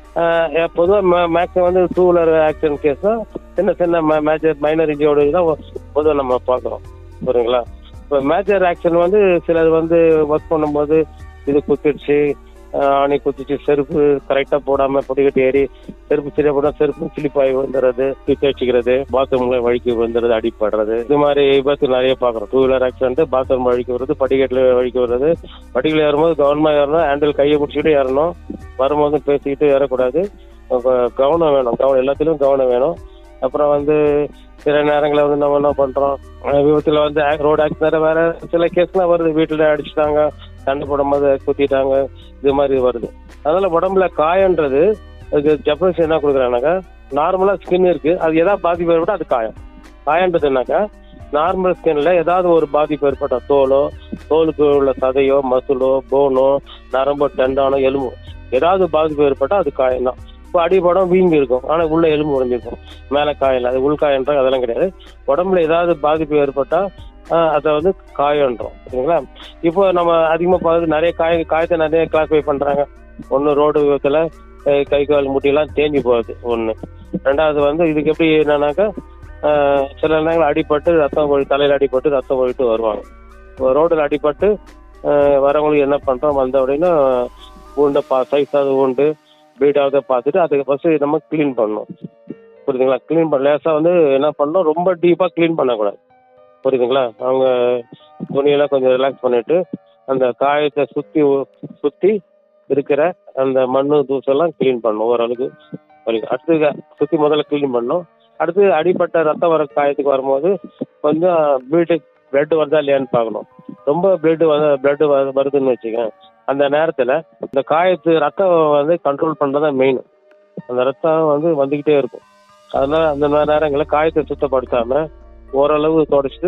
பொதுவாக மேக்ஸிமம் வந்து டூ வீலர் ஆக்சிடென்ட் கேஸ் தான் சின்ன சின்ன மேஜர் மைனர் இன்ஜியோட தான் பொதுவாக நம்ம பார்க்குறோம் புரியுங்களா இப்போ மேஜர் ஆக்ஷன் வந்து சிலது வந்து ஒர்க் பண்ணும்போது இது குத்திடுச்சு ஆஹ் ஆணி குத்திச்சு செருப்பு கரெக்டாக போடாமல் பொடிக்கட்டி ஏறி செருப்பு சரியா போட செருப்பு சிலிப்பாகி விழுந்துறது தேய்ச்சிக்கிறது பாத்ரூம்ல வழிக்கு விழுந்துறது அடிப்படுறது இது மாதிரி விபத்து நிறைய பார்க்குறோம் டூ வீலர் ஆக்சிடென்ட் பாத்ரூம் வழிக்கு வருது படிக்கட்டில் வழிக்கு வருது படிக்கல ஏறும்போது கவனமாக ஏறணும் ஹேண்டில் கையை பிடிச்சிக்கிட்டு ஏறணும் வரும்போது பேசிக்கிட்டு ஏறக்கூடாது அப்ப கவனம் வேணும் கவனம் எல்லாத்துலேயும் கவனம் வேணும் அப்புறம் வந்து சில நேரங்களில் வந்து நம்ம என்ன பண்ணுறோம் விபத்தில் வந்து ரோடு ஆக்சிடென்ட் வேற சில கேஸ்லாம் வருது வீட்டில் அடிச்சிட்டாங்க சண்டை போடும்போது குத்திட்டாங்க இது மாதிரி வருது அதனால உடம்புல காயன்றது அதுக்கு ஜப்பனீஸ் என்ன கொடுக்குறாங்கனாக்கா நார்மலாக ஸ்கின் இருக்கு அது எதாவது பாதிப்பு ஏற்பட்டால் அது காயம் காயன்றது என்னக்கா நார்மல் ஸ்கின்ல ஏதாவது ஒரு பாதிப்பு ஏற்பட்ட தோலோ தோலுக்கு உள்ள சதையோ மசிலோ போனோ நரம்போ டெண்டானோ எலும்போ ஏதாவது பாதிப்பு ஏற்பட்டால் அது காயம் தான் இப்போ அடிபடம் வீங்கி இருக்கும் ஆனால் உள்ள எலும்பு உடைஞ்சிருக்கும் மேலே காயம் அது உள்காயன்றாங்க அதெல்லாம் கிடையாது உடம்புல ஏதாவது பாதிப்பு ஏற்பட்டால் அதை வந்து காயன்றோம் சரிங்களா இப்போ நம்ம அதிகமாக பார்த்து நிறைய காய காயத்தை நிறைய கிளாஸிஃபை பண்ணுறாங்க ஒன்று ரோடு விபத்தில் கை கால் முட்டியெல்லாம் தேஞ்சு போகுது ஒன்று ரெண்டாவது வந்து இதுக்கு எப்படி என்னன்னாக்கா ஆஹ் சில நேரங்கள் அடிபட்டு ரத்தம் போய் தலையில் அடிபட்டு ரத்தம் போயிட்டு வருவாங்க இப்போ ரோட்டில் அடிபட்டு ஆஹ் வரவங்களுக்கு என்ன பண்ணுறோம் வந்த உடனே ஊண்டை பா சைஸாவது ஊண்டு பீடாவது பார்த்துட்டு அதுக்கு ஃபஸ்ட்டு நம்ம க்ளீன் பண்ணணும் புரியுதுங்களா க்ளீன் பண்ண லேசாக வந்து என்ன பண்ணணும் ரொம்ப டீப்பாக க்ளீன் பண்ணக்கூடாது புரியுதுங்களா அவங்க துணியெல்லாம் கொஞ்சம் ரிலாக்ஸ் பண்ணிட்டு அந்த காயத்தை சுற்றி சுற்றி இருக்கிற அந்த மண்ணு தூசெல்லாம் க்ளீன் பண்ணணும் ஓரளவுக்கு வலிக்கும் அடுத்து சுற்றி முதல்ல க்ளீன் பண்ணணும் அடுத்து அடிப்பட்ட ரத்தம் வர காயத்துக்கு வரும்போது கொஞ்சம் ப்ளீடு பிளட் வருதா இல்லையான்னு பார்க்கணும் ரொம்ப பிளட் வந்து பிளட் வருதுன்னு வச்சுக்கோங்க அந்த நேரத்தில் இந்த காயத்து ரத்தம் வந்து கண்ட்ரோல் பண்ணுறது தான் மெயின் அந்த ரத்தம் வந்து வந்துக்கிட்டே இருக்கும் அதனால அந்த மாதிரி நேரங்களில் காயத்தை சுத்தப்படுத்தாம ஓரளவு தொடச்சிட்டு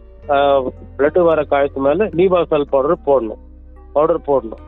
பிளட் வர காயத்து மேலே நீபாசல் பவுடர் போடணும் பவுடர் போடணும்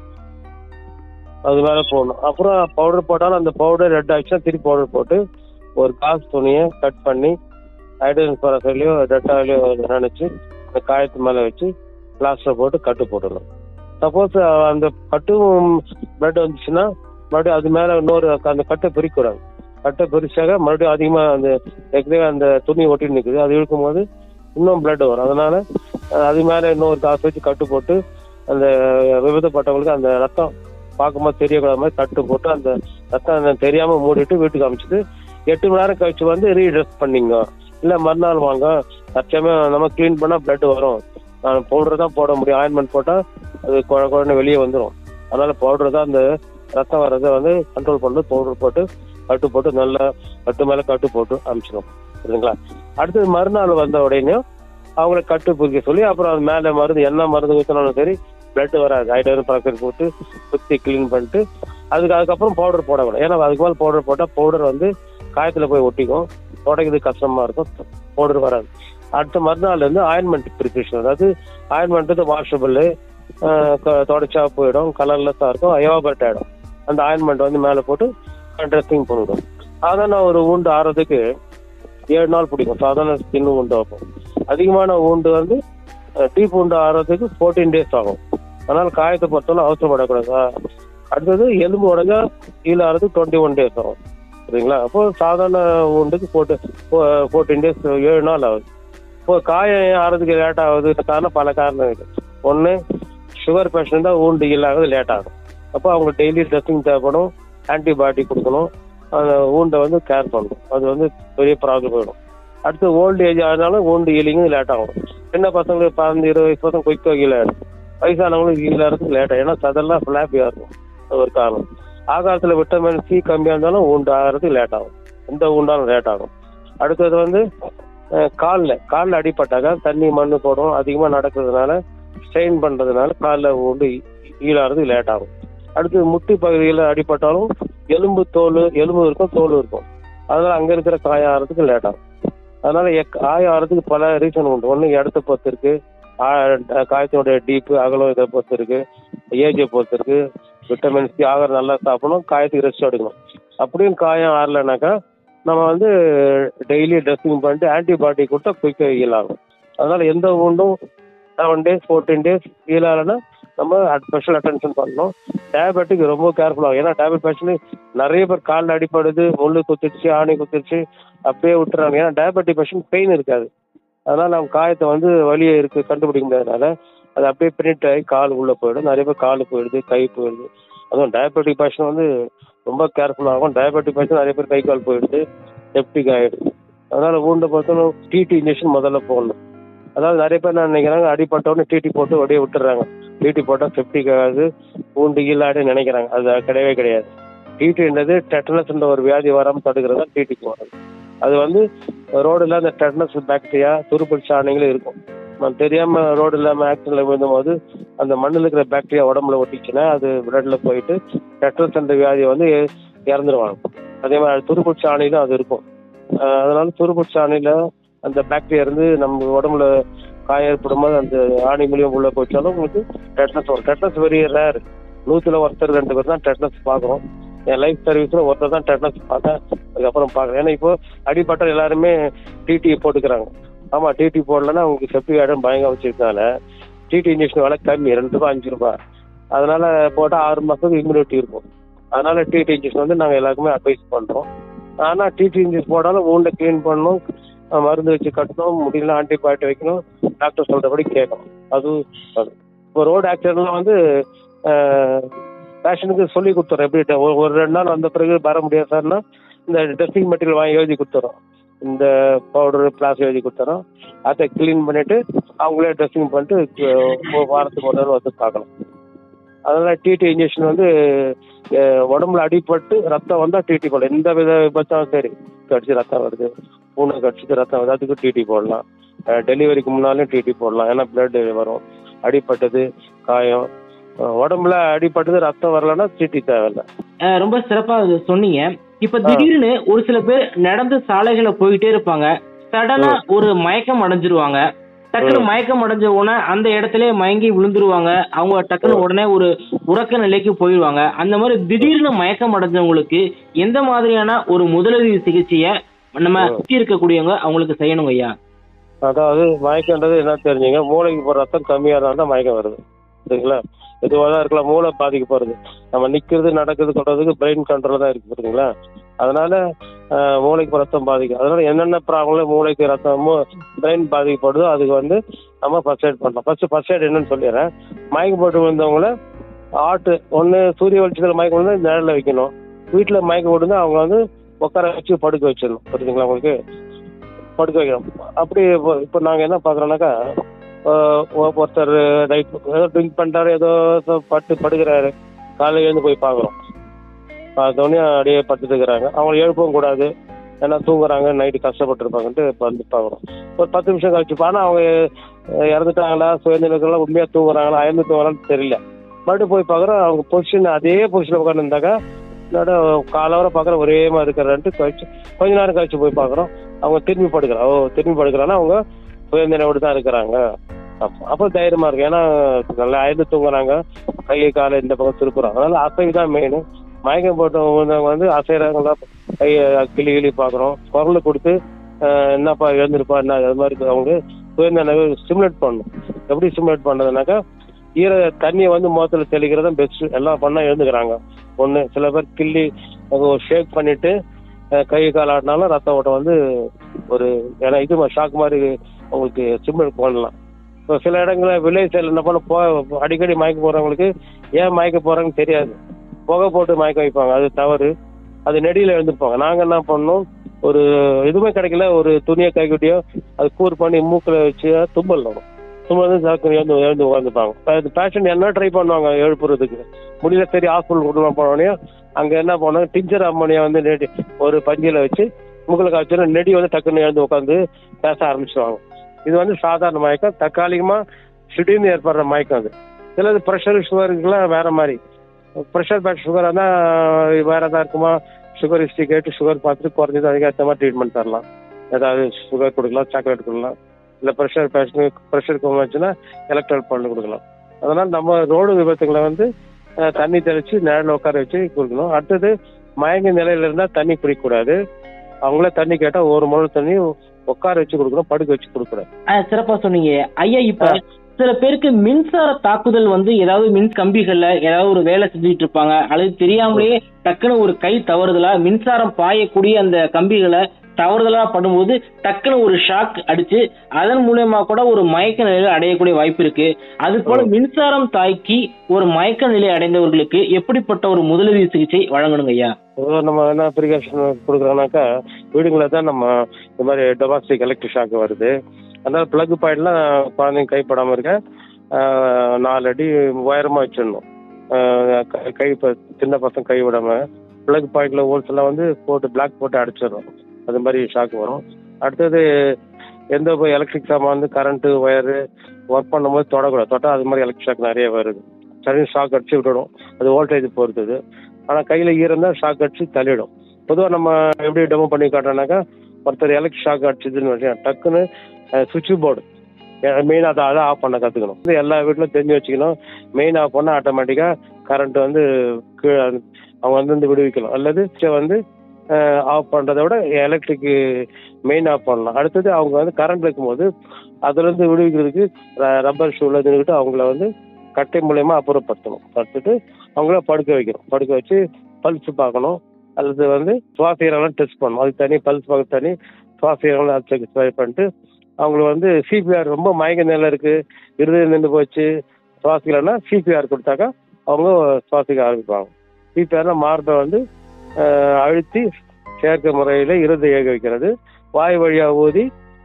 அது மேலே போடணும் அப்புறம் பவுடர் போட்டாலும் அந்த பவுடர் ரெட் ஆச்சுன்னா திருப்பி பவுடர் போட்டு ஒரு காசு துணியை கட் பண்ணி ஹைட்ரஜன் பரசலையோ டெட்டாலையோ நினச்சி அந்த காயத்து மேலே வச்சு பிளாஸ்டர் போட்டு கட்டு போட்டுடணும் சப்போஸ் அந்த கட்டும் பிளட் வந்துச்சுன்னா மறுபடியும் அது மேலே இன்னொரு அந்த கட்டை பிரிக்கூடாது கட்டை பிரிச்சாக மறுபடியும் அதிகமாக அந்த ஏற்கனவே அந்த துணி ஒட்டி நிற்குது அது இழுக்கும் போது இன்னும் பிளட் வரும் அதனால அஹ், அது மேலே இன்னொரு காசு வச்சு கட்டு போட்டு அந்த விபத்துப்பட்டவங்களுக்கு அந்த ரத்தம் பார்க்கும்போது தெரியக்கூடாத மாதிரி கட்டு போட்டு அந்த ரத்தம் தெரியாமல் மூடிட்டு வீட்டுக்கு அமிச்சிட்டு எட்டு மணி நேரம் கழிச்சு வந்து ரீட்ரெஸ் பண்ணிங்க இல்லை மறுநாள் வாங்க தற்சமயம் நம்ம க்ளீன் பண்ணால் பிளட் வரும் பவுடர் தான் போட முடியும் ஆயின்மெண்ட் போட்டால் அது குழ குழந்தை வெளியே வந்துடும் அதனால பவுடர் தான் அந்த ரத்தம் வர்றதை வந்து கண்ட்ரோல் பண்ணி பவுடர் போட்டு கட்டு போட்டு நல்லா கட்டு மேல கட்டு போட்டு அனுப்பிச்சிடும் புரியுதுங்களா அடுத்தது மறுநாள் வந்த உடனே அவங்கள கட்டு பிரிக்க சொல்லி அப்புறம் அது மேலே மருந்து என்ன மருந்து ஊற்றினாலும் சரி பிளட் வராது ஹைட்ரோஜன் ப்ராக்சைடு போட்டு சுற்றி க்ளீன் பண்ணிட்டு அதுக்கு அதுக்கப்புறம் பவுடர் போடக்கூடாது ஏன்னா அதுக்கு மேலே பவுடர் போட்டால் பவுடர் வந்து காயத்தில் போய் ஒட்டிக்கும் உடைக்கிறது கஷ்டமா இருக்கும் பவுடர் வராது அடுத்த மறுநாள் வந்து ஆயின்மெண்ட் ப்ரிப்ரேஷன் அதாவது ஆயின்மெண்ட் வந்து வாஷபிள் தொடச்சா போயிடும் கலர்லெஸ்ஸாக இருக்கும் எவாபரேட் ஆகிடும் அந்த ஆயின்மெண்ட் வந்து மேலே போட்டு ட்ரெஸ்ஸிங் பண்ணிவிடும் சாதாரண ஒரு ஊண்டு ஆறதுக்கு ஏழு நாள் பிடிக்கும் சாதாரண ஸ்கின் ஊண்டு ஆகும் அதிகமான ஊண்டு வந்து டீப் ஊண்டு ஆறதுக்கு ஃபோர்டீன் டேஸ் ஆகும் அதனால காயத்தை பொறுத்தவரை அவசரப்படக்கூடாது அடுத்தது எலும்பு உடஞ்சா கீழே ஆறதுக்கு டுவெண்ட்டி ஒன் டேஸ் ஆகும் சரிங்களா அப்போ சாதாரண ஊண்டுக்கு ஃபோர்ட்டு ஃபோர்டீன் டேஸ் ஏழு நாள் ஆகுது இப்போ காயம் ஆறதுக்கு லேட் ஆகுது காரணம் பல காரணம் இருக்கு ஒன்று சுகர் பேஷண்ட்டா ஊண்டு இல்லாதது லேட் ஆகும் அப்போ அவங்க டெய்லி ட்ரெஸ்ஸிங் தேவைப்படும் ஆன்டிபயோட்டிக் கொடுக்கணும் அந்த ஊண்டை வந்து கேர் பண்ணணும் அது வந்து பெரிய ப்ராப்ளம் போயிடும் அடுத்து ஓல்டு ஏஜ் ஆனாலும் ஊண்டு ஹீலிங்கும் லேட் ஆகும் சின்ன பசங்களுக்கு பதினஞ்சு இருபது வயசு பசங்க குயிக்காக ஹீல் ஆகிடும் வயசானவங்களுக்கு ஹீல் ஆகிறதுக்கு லேட் ஆகும் ஏன்னா சதெல்லாம் ஃப்ளாப்பியாக இருக்கும் அது ஒரு காரணம் ஆகாரத்தில் விட்டமின் சி கம்மியாக இருந்தாலும் ஊண்டு ஆகிறதுக்கு லேட் ஆகும் எந்த ஊண்டாலும் லேட் ஆகும் அடுத்தது வந்து காலில் காலில் அடிப்பட்டாக்கா தண்ணி மண் போடும் அதிகமாக நடக்கிறதுனால ஸ்ட்ரெயின் பண்ணுறதுனால காலில் ஊண்டு ஈழாகிறதுக்கு லேட் ஆகும் அடுத்து முட்டி பகுதியில் அடிப்பட்டாலும் எலும்பு தோல் எலும்பு இருக்கும் தோல் இருக்கும் அதனால அங்கே இருக்கிற காயம் ஆகிறதுக்கு லேட் ஆகும் அதனால எக்- காயம் ஆகிறதுக்கு பல ரீசன் உண்டு ஒன்று இடத்த பொறுத்து இருக்கு ஆ- காயத்தினுடைய டீப்பு அகலம் இதை பொறுத்து இருக்கு ஏஜை பொறுத்து இருக்கு விட்டமின் சி ஆகாரம் நல்லா சாப்பிடணும் காயத்துக்கு ரெஸ்ட் எடுக்கணும் அப்படியும் காயம் ஆறலைனாக்கா நம்ம வந்து டெய்லி ட்ரெஸ்ஸிங் பண்ணிட்டு ஆன்டிபயோட்டிக் கொடுத்தா குயிக்காக ஹீல் ஆகும் அதனால எந்த ஊண்டும் seven days fourteen days heal ஆகலைன்னா நம்ம ஸ்பெஷல் அட்டென்ஷன் பண்ணணும் டயபெட்டிக் ரொம்ப கேர்ஃபுல் ஆகும் ஏன்னா டயபெட் பேஷண்ட் நிறைய பேர் காலில் அடிப்படுது முள்ளு குத்திடுச்சு ஆணி குத்திடுச்சு அப்படியே விட்டுறாங்க ஏன்னா டயபெட்டிக் பேஷண்ட் பெயின் இருக்காது அதனால நம்ம காயத்தை வந்து வலியை இருக்கு கண்டுபிடிக்க முடியாதனால அது அப்படியே பிரிண்ட் ஆகி கால் உள்ள போயிடும் நிறைய பேர் கால் போயிடுது கை போயிடுது அதுவும் டயபெட்டிக் பேஷண்ட் வந்து ரொம்ப கேர்ஃபுல் ஆகும் டயபெட்டிக் பேஷண்ட் நிறைய பேர் கை கால் போயிடுது செப்டிக் ஆயிடுது அதனால ஊண்டை பொறுத்தவரை டிடி இன்ஜெக்ஷன் முதல்ல போடணும் அதாவது நிறைய பேர் என்ன நினைக்கிறாங்க அடிப்பட்ட உடனே டிடி போட்டு அப்படியே விட்டுறாங்க டிடி போட்டால் செப்டிக் ஆகாது ஊண்டு ஈலாடு நினைக்கிறாங்க அது கிடையவே கிடையாது டிடின்றது டெட்டனஸ்ன்ற ஒரு வியாதி வராமல் தடுக்கிறது தான் டிடி போடுறது அது வந்து ரோடில் அந்த டெட்டனஸ் பாக்டீரியா துருப்பிடிச்ச ஆணைகளும் இருக்கும் நம்ம தெரியாம ரோடு இல்லாமல் ஆக்சிடென்ட்ல விழுந்தும் அந்த மண்ணில் இருக்கிற பாக்டீரியா உடம்புல ஒட்டிச்சுன்னா அது பிளட்ல போயிட்டு டெட்டனஸ் என்ற வியாதியை வந்து இறந்துருவாங்க அதே மாதிரி துருப்பிடிச்ச ஆணையிலும் அது இருக்கும் அஹ் அதனால துருப்பிடிச்ச ஆணையில அந்த பாக்டீரியா இருந்து நம்ம உடம்புல காயம் ஏற்படும் போது அந்த ஆணி மூலியம் உள்ள போச்சாலும் உங்களுக்கு டெட்னஸ் வரும் டெட்னஸ் வெரி ரேர் நூத்துல ஒருத்தர் ரெண்டு பேர் தான் டெட்னஸ் பார்க்குறோம் என் லைஃப் சர்வீஸ்ல ஒருத்தர் தான் டெட்னஸ் பார்த்தேன் அதுக்கப்புறம் பார்க்குறேன் ஏன்னா இப்போ அடிப்பட்ட எல்லாருமே டிடி போட்டுக்கிறாங்க ஆமா டிடி போடலன்னா உங்களுக்கு செப்டிக் ஆயிடும் பயங்கர வச்சிருக்கனால டிடி இன்ஜெக்ஷன் விலை கம்மி ரெண்டு ரூபாய் அஞ்சு ரூபாய் அதனால போட்டால் ஆறு மாசத்துக்கு இம்யூனிட்டி இருக்கும் அதனால டிடி இன்ஜெக்ஷன் வந்து நாங்கள் எல்லாருக்குமே அட்வைஸ் பண்றோம் ஆனா டிடி இன்ஜெக்ஷன் போடாலும் ஊண்டை க்ளீன் பண்ணணும் அஹ் மருந்து வச்சு கட்டணும் முடியல ஆன்டிபயோட்டிக் வைக்கணும் டாக்டர் சொல்றபடி கேட்கணும் அது அது. இப்போ ரோடு ஆக்சிடென்ட்லாம் வந்து பேஷனுக்கு சொல்லி கொடுத்துறோம் எப்படி ட- ஒரு ஒரு ரெண்டு நாள் வந்த பிறகு வர முடியாது சார்னா இந்த ட்ரெஸ்ஸிங் மெட்டீரியல் வாங்கி எழுதி கொடுத்துறோம் இந்த பவுடர் பிளாஸ் எழுதி கொடுத்துறோம் அதை க்ளீன் பண்ணிட்டு அவங்களே ட்ரெஸ்ஸிங் பண்ணிட்டு அஹ், ஒரு வாரத்துக்கு ஒரு தடவை வந்து பார்க்கணும் அதனால டிடி இன்ஜெக்ஷன் வந்து அஹ், உடம்புல அடிபட்டு ரத்தம் வந்தா டிடி போடலாம் எந்த வித விபத்தாலும் சரி கடிச்சு ரத்தம் வருது பூனை கடிச்சிட்டு ரத்தம் வருது அதுக்கு டிடி போடலாம் டெலிவரிக்கு முன்னாலும் டிடி போடலாம் ஏன்னா பிளட் வரும் அடிபட்டது காயம் அஹ், உடம்புல அடிபட்டது ரத்தம் வரலன்னா டிடி தேவையில்லை அஹ் ரொம்ப சிறப்பா அது சொன்னீங்க இப்ப திடீர்னு ஒரு சில பேர் நடந்து சாலைகளை போயிட்டே இருப்பாங்க சடனா ஒரு மயக்கம் அடைஞ்சிருவாங்க டக்குனு மயக்கம் அடைஞ்ச உடனே அந்த இடத்துல மயங்கி விழுந்துருவாங்க அவங்க டக்குனு உடனே ஒரு உறக்க நிலைக்கு போயிடுவாங்க அந்த மாதிரி திடீர்னு மயக்கம் அடைஞ்சவங்களுக்கு எந்த மாதிரியான ஒரு முதலுதவி சிகிச்சைய நம்ம சுத்தி இருக்கக்கூடியவங்க அவங்களுக்கு செய்யணும் ஐயா அதாவது மயக்கன்றது என்ன தெரிஞ்சுங்க மூளைக்கு போகிற ரத்தம் கம்மியாக தான் மயக்கம் வருது சரிங்களா எதுவாக தான் இருக்கலாம் மூளை பாதிக்கப்படுறது நம்ம நிற்கிறது நடக்கிறது சொல்றதுக்கு பிரெயின் கண்ட்ரோல் தான் இருக்கு புரியுதுங்களா அதனால ஆஹ், மூளைக்கு இப்ப ரத்தம் பாதிக்கும் அதனால என்னென்ன ப்ராப்ளம் மூளைக்கு ரத்தமும் பிரெயின் பாதிக்கப்படுதோ அதுக்கு வந்து நம்ம ஃபர்ஸ்ட் எய்ட் பண்ணலாம் ஃபர்ஸ்ட் ஃபர்ஸ்ட் எய்ட் என்னன்னு சொல்லிடுறேன் மயக்கம் போட்டு விழுந்தவங்கள ஆட்டு ஒன்று சூரிய வெளிச்சத்தில் மயக்கம் விழுந்தா நிழல்ல வைக்கணும் வீட்டில் மயக்கம் விழுந்தா அவங்க வந்து உட்கார வச்சு படுக்க வச்சிடணும் புரியுதுங்களா உங்களுக்கு படுக்க வைக்கணும் அப்படி இப்போ இப்போ நாங்கள் என்ன பார்க்குறோன்னாக்கா ஒருத்தர் நைட் ஏதோ ட்ரிங்க் பண்ணிட்டாரு ஏதோ ஏதோ பட்டு படுக்கிறாரு காலையில் எழுந்து போய் பார்க்குறோம் பார்த்தோன்னே அப்படியே படுத்துட்டு இருக்கிறாங்க அவங்களை எழுப்பவும் கூடாது ஏன்னா தூங்குறாங்க நைட்டு கஷ்டப்பட்டுருப்பாங்கன்ட்டு வந்து பார்க்குறோம் ஒரு பத்து நிமிஷம் கழிச்சு ஆனால் அவங்க அஹ், இறந்துட்டாங்களா சுயநிலைகள்லாம் உண்மையாக தூங்குறாங்களா அயர்ந்து தூங்குறான்னு தெரியல மறுபடியும் போய் பார்க்குறோம் அவங்க பொசிஷன் அதே பொசிஷனில் உட்காந்துருந்தாக்கா என்னோட காலவரை பார்க்குற ஒரே மாதிரி இருக்கிறான்ட்டு கழிச்சு கொஞ்ச நேரம் கழிச்சு போய் பார்க்குறோம் அவங்க திரும்பி படுக்கிறா ஓ திரும்பி படுக்கிறான்னா அவங்க சுயநினைவோடு தான் இருக்கிறாங்க அப்போ அப்போ தைரியமா இருக்கு ஏன்னா நல்லா அயர்ந்து தூங்குறாங்க கை காலை இந்த பக்கம் திருப்புறாங்க அதனால அசைவு தான் மெயின் மயக்கம் போட்டவங்க வந்து அசைறாங்களா கையை கிளி கிளி பார்க்குறோம் குரல் கொடுத்து அஹ், என்னப்பா எழுந்திருப்பா என்ன அது மாதிரி அவங்க சுயநினைவு ஸ்டிமுலேட் பண்ணணும் எப்படி ஸ்டிமுலேட் பண்ணுறதுனாக்கா ஈர தண்ணியை வந்து முகத்துல தெளிக்கிறது தான் பெஸ்ட் எல்லாம் பண்ணா எழுந்துக்கிறாங்க ஒன்று சில பேர் கிள்ளி ஷேக் பண்ணிட்டு அஹ், கை கால் ஆடினாலும் ரத்த ஓட்டம் வந்து ஒரு ஏன்னா இது ஷாக் மாதிரி உங்களுக்கு ஸ்டிமுலேட் பண்ணலாம் இப்போ சில இடங்களில் வில்லேஜ் சைடில் என்ன பண்ண போ அடிக்கடி மயக்க போகிறவங்களுக்கு ஏன் மயக்க போகிறாங்கன்னு தெரியாது புகை போட்டு மயக்க வைப்பாங்க அது தவறு அது நெடியில் எழுந்திருப்பாங்க நாங்கள் என்ன பண்ணோம் ஒரு எதுவுமே கிடைக்கல ஒரு துணியை கைக்குட்டியோ அது கூர் பண்ணி மூக்கில் வச்சு தும்பல் வரும் தும்பல் வந்து சாக்கு எழுந்து எழுந்து உட்காந்துப்பாங்க பேஷண்ட் என்ன ட்ரை பண்ணுவாங்க எழுப்புறதுக்கு முடியல சரி ஹாஸ்பிட்டல் கொண்டு போனோடனே அங்கே என்ன பண்ணுவாங்க டிஞ்சர் அம்மனியை வந்து நெடி ஒரு பஞ்சியில் வச்சு மூக்கில் காய்ச்சல் நெடி வந்து டக்குன்னு எழுந்து உட்காந்து பேச ஆரம்பிச்சிடுவாங்க இது வந்து சாதாரண மயக்கம் தற்காலிகமாக திடீர்னு ஏற்படுற மயக்கம் அது சிலது ப்ரெஷர் சுகருக்குலாம் வேற மாதிரி ப்ரெஷர் பேட் சுகர் இருந்தால் வேற எதாவது இருக்குமா சுகர் ஹிஸ்ட்ரி கேட்டு சுகர் பார்த்துட்டு குறைஞ்சது அதுக்கேற்ற மாதிரி ட்ரீட்மெண்ட் தரலாம் ஏதாவது சுகர் கொடுக்கலாம் சாக்லேட் கொடுக்கலாம் இல்லை ப்ரெஷர் பேஷண்ட் ப்ரெஷர் வச்சுன்னா எலக்ட்ரால் பண்ணி கொடுக்கலாம் அதனால் நம்ம ரோடு விபத்துகளை வந்து அஹ், தண்ணி தெளித்து நிழல் உட்கார வச்சு கொடுக்கணும் அடுத்தது மயங்க நிலையில இருந்தால் தண்ணி குடிக்கக்கூடாது அவங்களே தண்ணி கேட்டால் ஒரு முழு தண்ணி உட்கார வச்சு கொடுக்கணும் படுக்க வச்சு கொடுக்கக்கூடாது ஆ, சிறப்பா சொன்னீங்க ஐயா இப்ப சில பேருக்கு மின்சார தாக்குதல் வந்து ஏதாவது மின் கம்பிகள்ல ஏதாவது ஒரு வேலை செஞ்சுட்டு இருப்பாங்க அல்லது தெரியாமலே டக்குன்னு ஒரு கை தவறுதலா மின்சாரம் பாயக்கூடிய அந்த கம்பிகளை தவறுதலா படும்போது டக்குன்னு ஒரு ஷாக் அடிச்சு அதன் மூலியமா கூட ஒரு மயக்க நிலையில அடையக்கூடிய வாய்ப்பு இருக்கு அது போல மின்சாரம் தாக்கி ஒரு மயக்க நிலை அடைந்தவர்களுக்கு எப்படிப்பட்ட ஒரு முதலுதவி சிகிச்சை வழங்கணுங்க ஐயா பொதுவாக நம்ம என்ன ப்ரிகாஷன் கொடுக்குறோம்னாக்கா வீடுங்களில் தான் நம்ம இந்த மாதிரி டொமஸ்டிக் எலக்ட்ரிக் ஷாக் வருது அதனால ப்ளக் பாயிண்ட்லாம் குழந்தைங்க கைப்படாமல் இருக்க ஆஹ், நாலு அடி உயரமாக வச்சிடணும் ஆஹ், கை- கை இப்போ சின்ன பசங்க கை விடாமல் ப்ளக் பாயிண்ட்ல ஹோல்ஸ் எல்லாம் வந்து போட்டு பிளாக் போட்டு அடிச்சிடணும் அது மாதிரி ஷாக் வரும் அடுத்தது எந்த எலக்ட்ரிக் சாமான் வந்து கரண்ட்டு ஒயரு ஒர்க் பண்ணும்போது தொடக்கூடாது தொட்டால் அது மாதிரி எலக்ட்ரிக் ஷாக் நிறைய வருது சரி ஷாக் அடிச்சு விட்டுடும் அது வோல்டேஜ் பொறுத்தது ஆனால் கையில் ஈரம் தான் ஷாக் அடிச்சு தள்ளிடும் பொதுவாக நம்ம எப்படி டெமோ பண்ணி காட்டுறோம்னாக்கா ஒருத்தர் எலக்ட்ரிக் ஷாக் அடிச்சதுன்னு வச்சுக்கோங்க டக்குன்னு சுவிட்ச் போர்டு மெயின் அதை அதை ஆஃப் பண்ண கற்றுக்கணும் இது எல்லா வீட்டிலும் தெரிஞ்சு வச்சுக்கணும் மெயின் ஆஃப் பண்ணால் ஆட்டோமேட்டிக்காக கரண்ட் வந்து கீழே அவங்க வந்து வந்து விடுவிக்கலாம் அல்லது switch-அ வந்து ஆஃப் பண்ணுறத விட எலக்ட்ரிக் மெயின் ஆஃப் பண்ணலாம் அடுத்தது அவங்க வந்து கரண்ட் இருக்கும்போது அதுலேருந்து விடுவிக்கிறதுக்கு ரப்பர் ஷூவில் நின்றுக்கிட்டு அவங்கள வந்து கட்டை மூலயமா அப்புறப்படுத்தணும் படுத்துட்டு அவங்கள படுக்க வைக்கணும் படுக்க வச்சு பல்ஸ் பார்க்கணும் அல்லது வந்து சுவாசியரெல்லாம் டெஸ்ட் பண்ணணும் அதுக்கு தனி பல்ஸ் பார்க்க தனி சுவாசியரெல்லாம் ட்ரை பண்ணிட்டு அவங்கள வந்து சிபிஆர் ரொம்ப மயக்க நிலை இருக்கு இருதயம் நின்று போச்சு சுவாசிக்கலைன்னா சிபிஆர் கொடுத்தாக்கா அவங்க சுவாசிக்க ஆரம்பிப்பாங்க சிபிஆர்னா மார்பை வந்து அஹ், அழுத்தி செயற்கை முறையில் இருதை இயங்க வைக்கிறது வாய் வழியாக ஊதி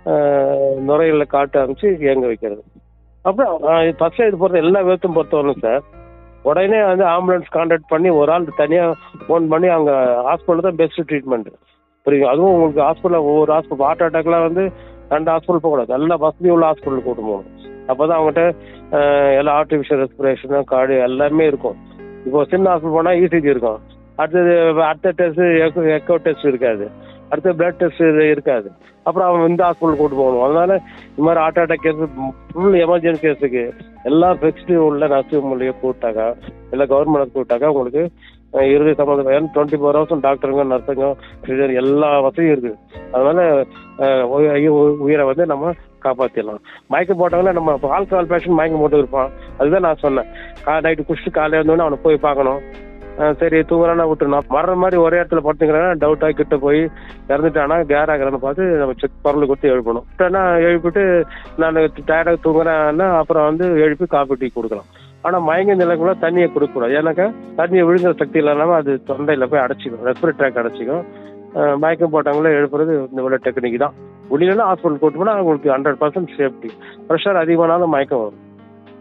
அஹ், நுரையீரலில் காட்டு அமைச்சு இயங்க வைக்கிறது அப்புறம் ஃபர்ஸ்ட் இது பொறுத்த எல்லா விதத்தையும் பொறுத்தவரைக்கும் சார் உடனே வந்து ஆம்புலன்ஸ் கான்டாக்ட் பண்ணி ஒரு ஆள் தனியாக ஃபோன் பண்ணி அவங்க ஹாஸ்பிட்டல் தான் பெஸ்ட் ட்ரீட்மெண்ட் புரியுது அதுவும் உங்களுக்கு ஹாஸ்பிட்டல் ஒவ்வொரு ஹாஸ்பிட்டல் ஹார்ட் அட்டாக்லாம் வந்து ரெண்டு ஹாஸ்பிட்டல் போகக்கூடாது நல்ல வசதி உள்ள ஹாஸ்பிட்டல் கூட்டு போகணும் அப்போ தான் அவங்ககிட்ட அஹ், எல்லா ஆர்டிஃபிஷியல் ரெஸ்பிரேஷனு கார்டு எல்லாமே இருக்கும் இப்போ சின்ன ஹாஸ்பிட்டல் போனால் இசிஜி இருக்கும் அடுத்தது அடுத்த டெஸ்ட் எக்கோ எக்கோ டெஸ்ட் இருக்காது அடுத்து பிளட் டெஸ்ட் இருக்காது அப்புறம் அவன் இந்த ஹாஸ்பிட்டல் கூட்டு போகணும் அதனால இந்த மாதிரி heart attack case full emergency கேஸுக்கு எல்லாம் ஃபிக்ஸ்டு உள்ள நர்சிங் மூலியம் கூப்பிட்டாக்கா இல்லை கவர்மெண்ட் கூப்பிட்டாக்கா உங்களுக்கு அஹ், இருதய சம்மந்தம் டுவெண்ட்டி ஃபோர் ஹவர்ஸும் டாக்டருங்க நர்ஸுங்க சிஸ்டர் எல்லா வசதியும் இருக்குது அதனால அஹ், உய- உய- உயிரை வந்து நம்ம காப்பாற்றிடலாம் மயக்கம் போட்டவங்கள நம்ம ஆல்கஹால் பேஷண்ட் மயக்கம் போட்டு இருப்பான் அதுதான் நான் சொன்னேன் கா நைட்டு குடிச்சிட்டு காலையில் இருந்தோடனே அவனை போய் பார்க்கணும் அஹ் சரி தூங்குறானா விட்டுருணும் மரண மாதிரி ஒரே இடத்துல படுத்துக்கிறானா டவுட் ஆகி கிட்ட போய் இறந்துட்டானா கேர் ஆகிறான்னு பார்த்து நம்ம செக் பொருள் கொடுத்து எழுப்பணும் விட்டேன்னா எழுப்பிட்டு நான் டயர்டாக தூங்குறேன்னா அப்புறம் வந்து எழுப்பி காஃபி டீ கொடுக்கலாம் ஆனால் மயங்க நிலைக்குள்ள தண்ணியை கொடுக்கக்கூடாது ஏன்னாக்கா தண்ணியை விழுங்குற சக்தி இல்லாமல் அது தொண்டையில் போய் அடைச்சிக்கும் ரெஸ்பிரேட் ட்ராக் அடைச்சிக்கும் அஹ் மயக்கம் போட்டவங்களே எழுப்புறது இந்த உள்ள டெக்னிக் தான் முடியலன்னா ஹாஸ்பிட்டல் கூட்டு போனால் உங்களுக்கு ஹண்ட்ரட் பர்சன்ட் சேஃப்டி ப்ரெஷர் அதிகமானாலும் மயக்கம் வரும்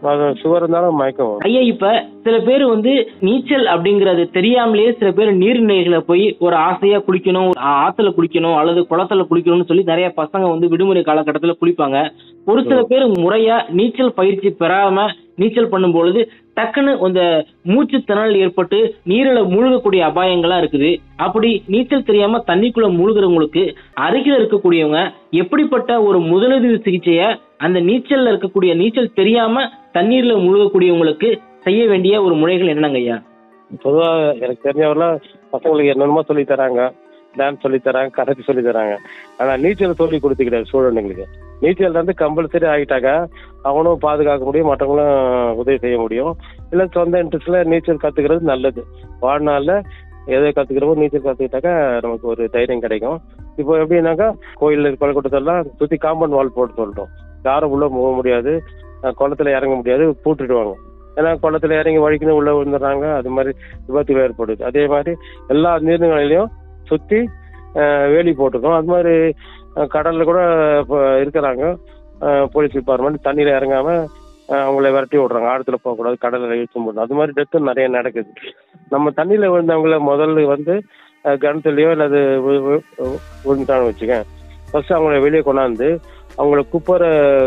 சுகர் இருந்தாலும் மயக்கம் வரும் ஐயா இப்ப சில பேர் வந்து நீச்சல் அப்படிங்கறது தெரியாமலேயே சில பேர் நீர்நிலைகளை போய் ஒரு ஆசையா குளிக்கணும் ஆ- ஆத்துல குளிக்கணும் அல்லது குளத்துல குளிக்கணும்னு சொல்லி நிறைய பசங்க வந்து விடுமுறை காலகட்டத்துல குளிப்பாங்க ஒரு சில பேர் முறையா நீச்சல் பயிற்சி பெறாம நீச்சல் பண்ணும் பொழுது டக்குன்னு அந்த மூச்சு திணறல் ஏற்பட்டு நீரில மூழ்கக்கூடிய அபாயங்கள்லாம் இருக்குது அப்படி நீச்சல் தெரியாம தண்ணிக்குள்ள மூழ்கிறவங்களுக்கு அருகில் இருக்கக்கூடியவங்க எப்படிப்பட்ட ஒரு முதலுதவி சிகிச்சைய அந்த நீச்சல்ல இருக்கக்கூடிய நீச்சல் தெரியாம தண்ணீர்ல மூழ்கக்கூடியவங்களுக்கு செய்ய வேண்டிய ஒரு முறைகள் என்னங்க ஐயா பொதுவா எனக்கு தெரிஞ்சவரெல்லாம் பசங்களுக்கு என்னென்னமோ சொல்லி தராங்க டான்ஸ் சொல்லி தராங்க கராத்தி சொல்லி தராங்க ஆனா நீச்சல் சொல்லி கொடுத்து கிடையாது ஸ்டூடெண்ட்டுங்களுக்கு நீச்சல் வந்து கம்பல்சரி ஆகிட்டாக்க அவனும் பாதுகாக்க முடியும் மற்றவங்களும் உதவி செய்ய முடியும் இல்லை சொந்த இன்ட்ரெஸ்ட்ல நீச்சல் கத்துக்கிறது நல்லது வாழ்நாள்ல எதை கத்துக்கிறோமோ நீச்சல் கத்துக்கிட்டாக்கா நமக்கு ஒரு தைரியம் கிடைக்கும் இப்போ எப்படின்னாக்கா கோயில் கொலக்கூட்டத்தெல்லாம் சுத்தி காம்பவுண்ட் வால் போட்டு சொல்லிட்டோம் யாரும் உள்ள போக முடியாது அஹ் குளத்துல இறங்க முடியாது பூட்டிடுவாங்க ஏன்னா குளத்துல இறங்கி வழிக்கணும் உள்ள விழுந்துடுறாங்க அது மாதிரி விபத்து ஏற்படுது அதே மாதிரி எல்லா நீர்நிலையிலையும் சுத்தி அஹ், வேலி போட்டிருக்கோம் அது மாதிரி அஹ், கடல்ல கூட இப்போ இருக்கிறாங்க அஹ், போலீஸ் டிபார்ட்மெண்ட் தண்ணியில இறங்காம அஹ், அவங்கள விரட்டி விடுறாங்க ஆழத்துல போகக்கூடாது கடல்ல இழுத்து போடணும் அது மாதிரி டெத்தும் நிறைய நடக்குது நம்ம தண்ணியில விழுந்தவங்கள முதல்ல வந்து அஹ், கிணத்துலயோ அல்லது வி- வி- விழுந்துட்டான்னு வச்சுக்கேன் ஃபர்ஸ்ட் அவங்கள வெளியே கொண்டாந்து அவங்கள குப்பரை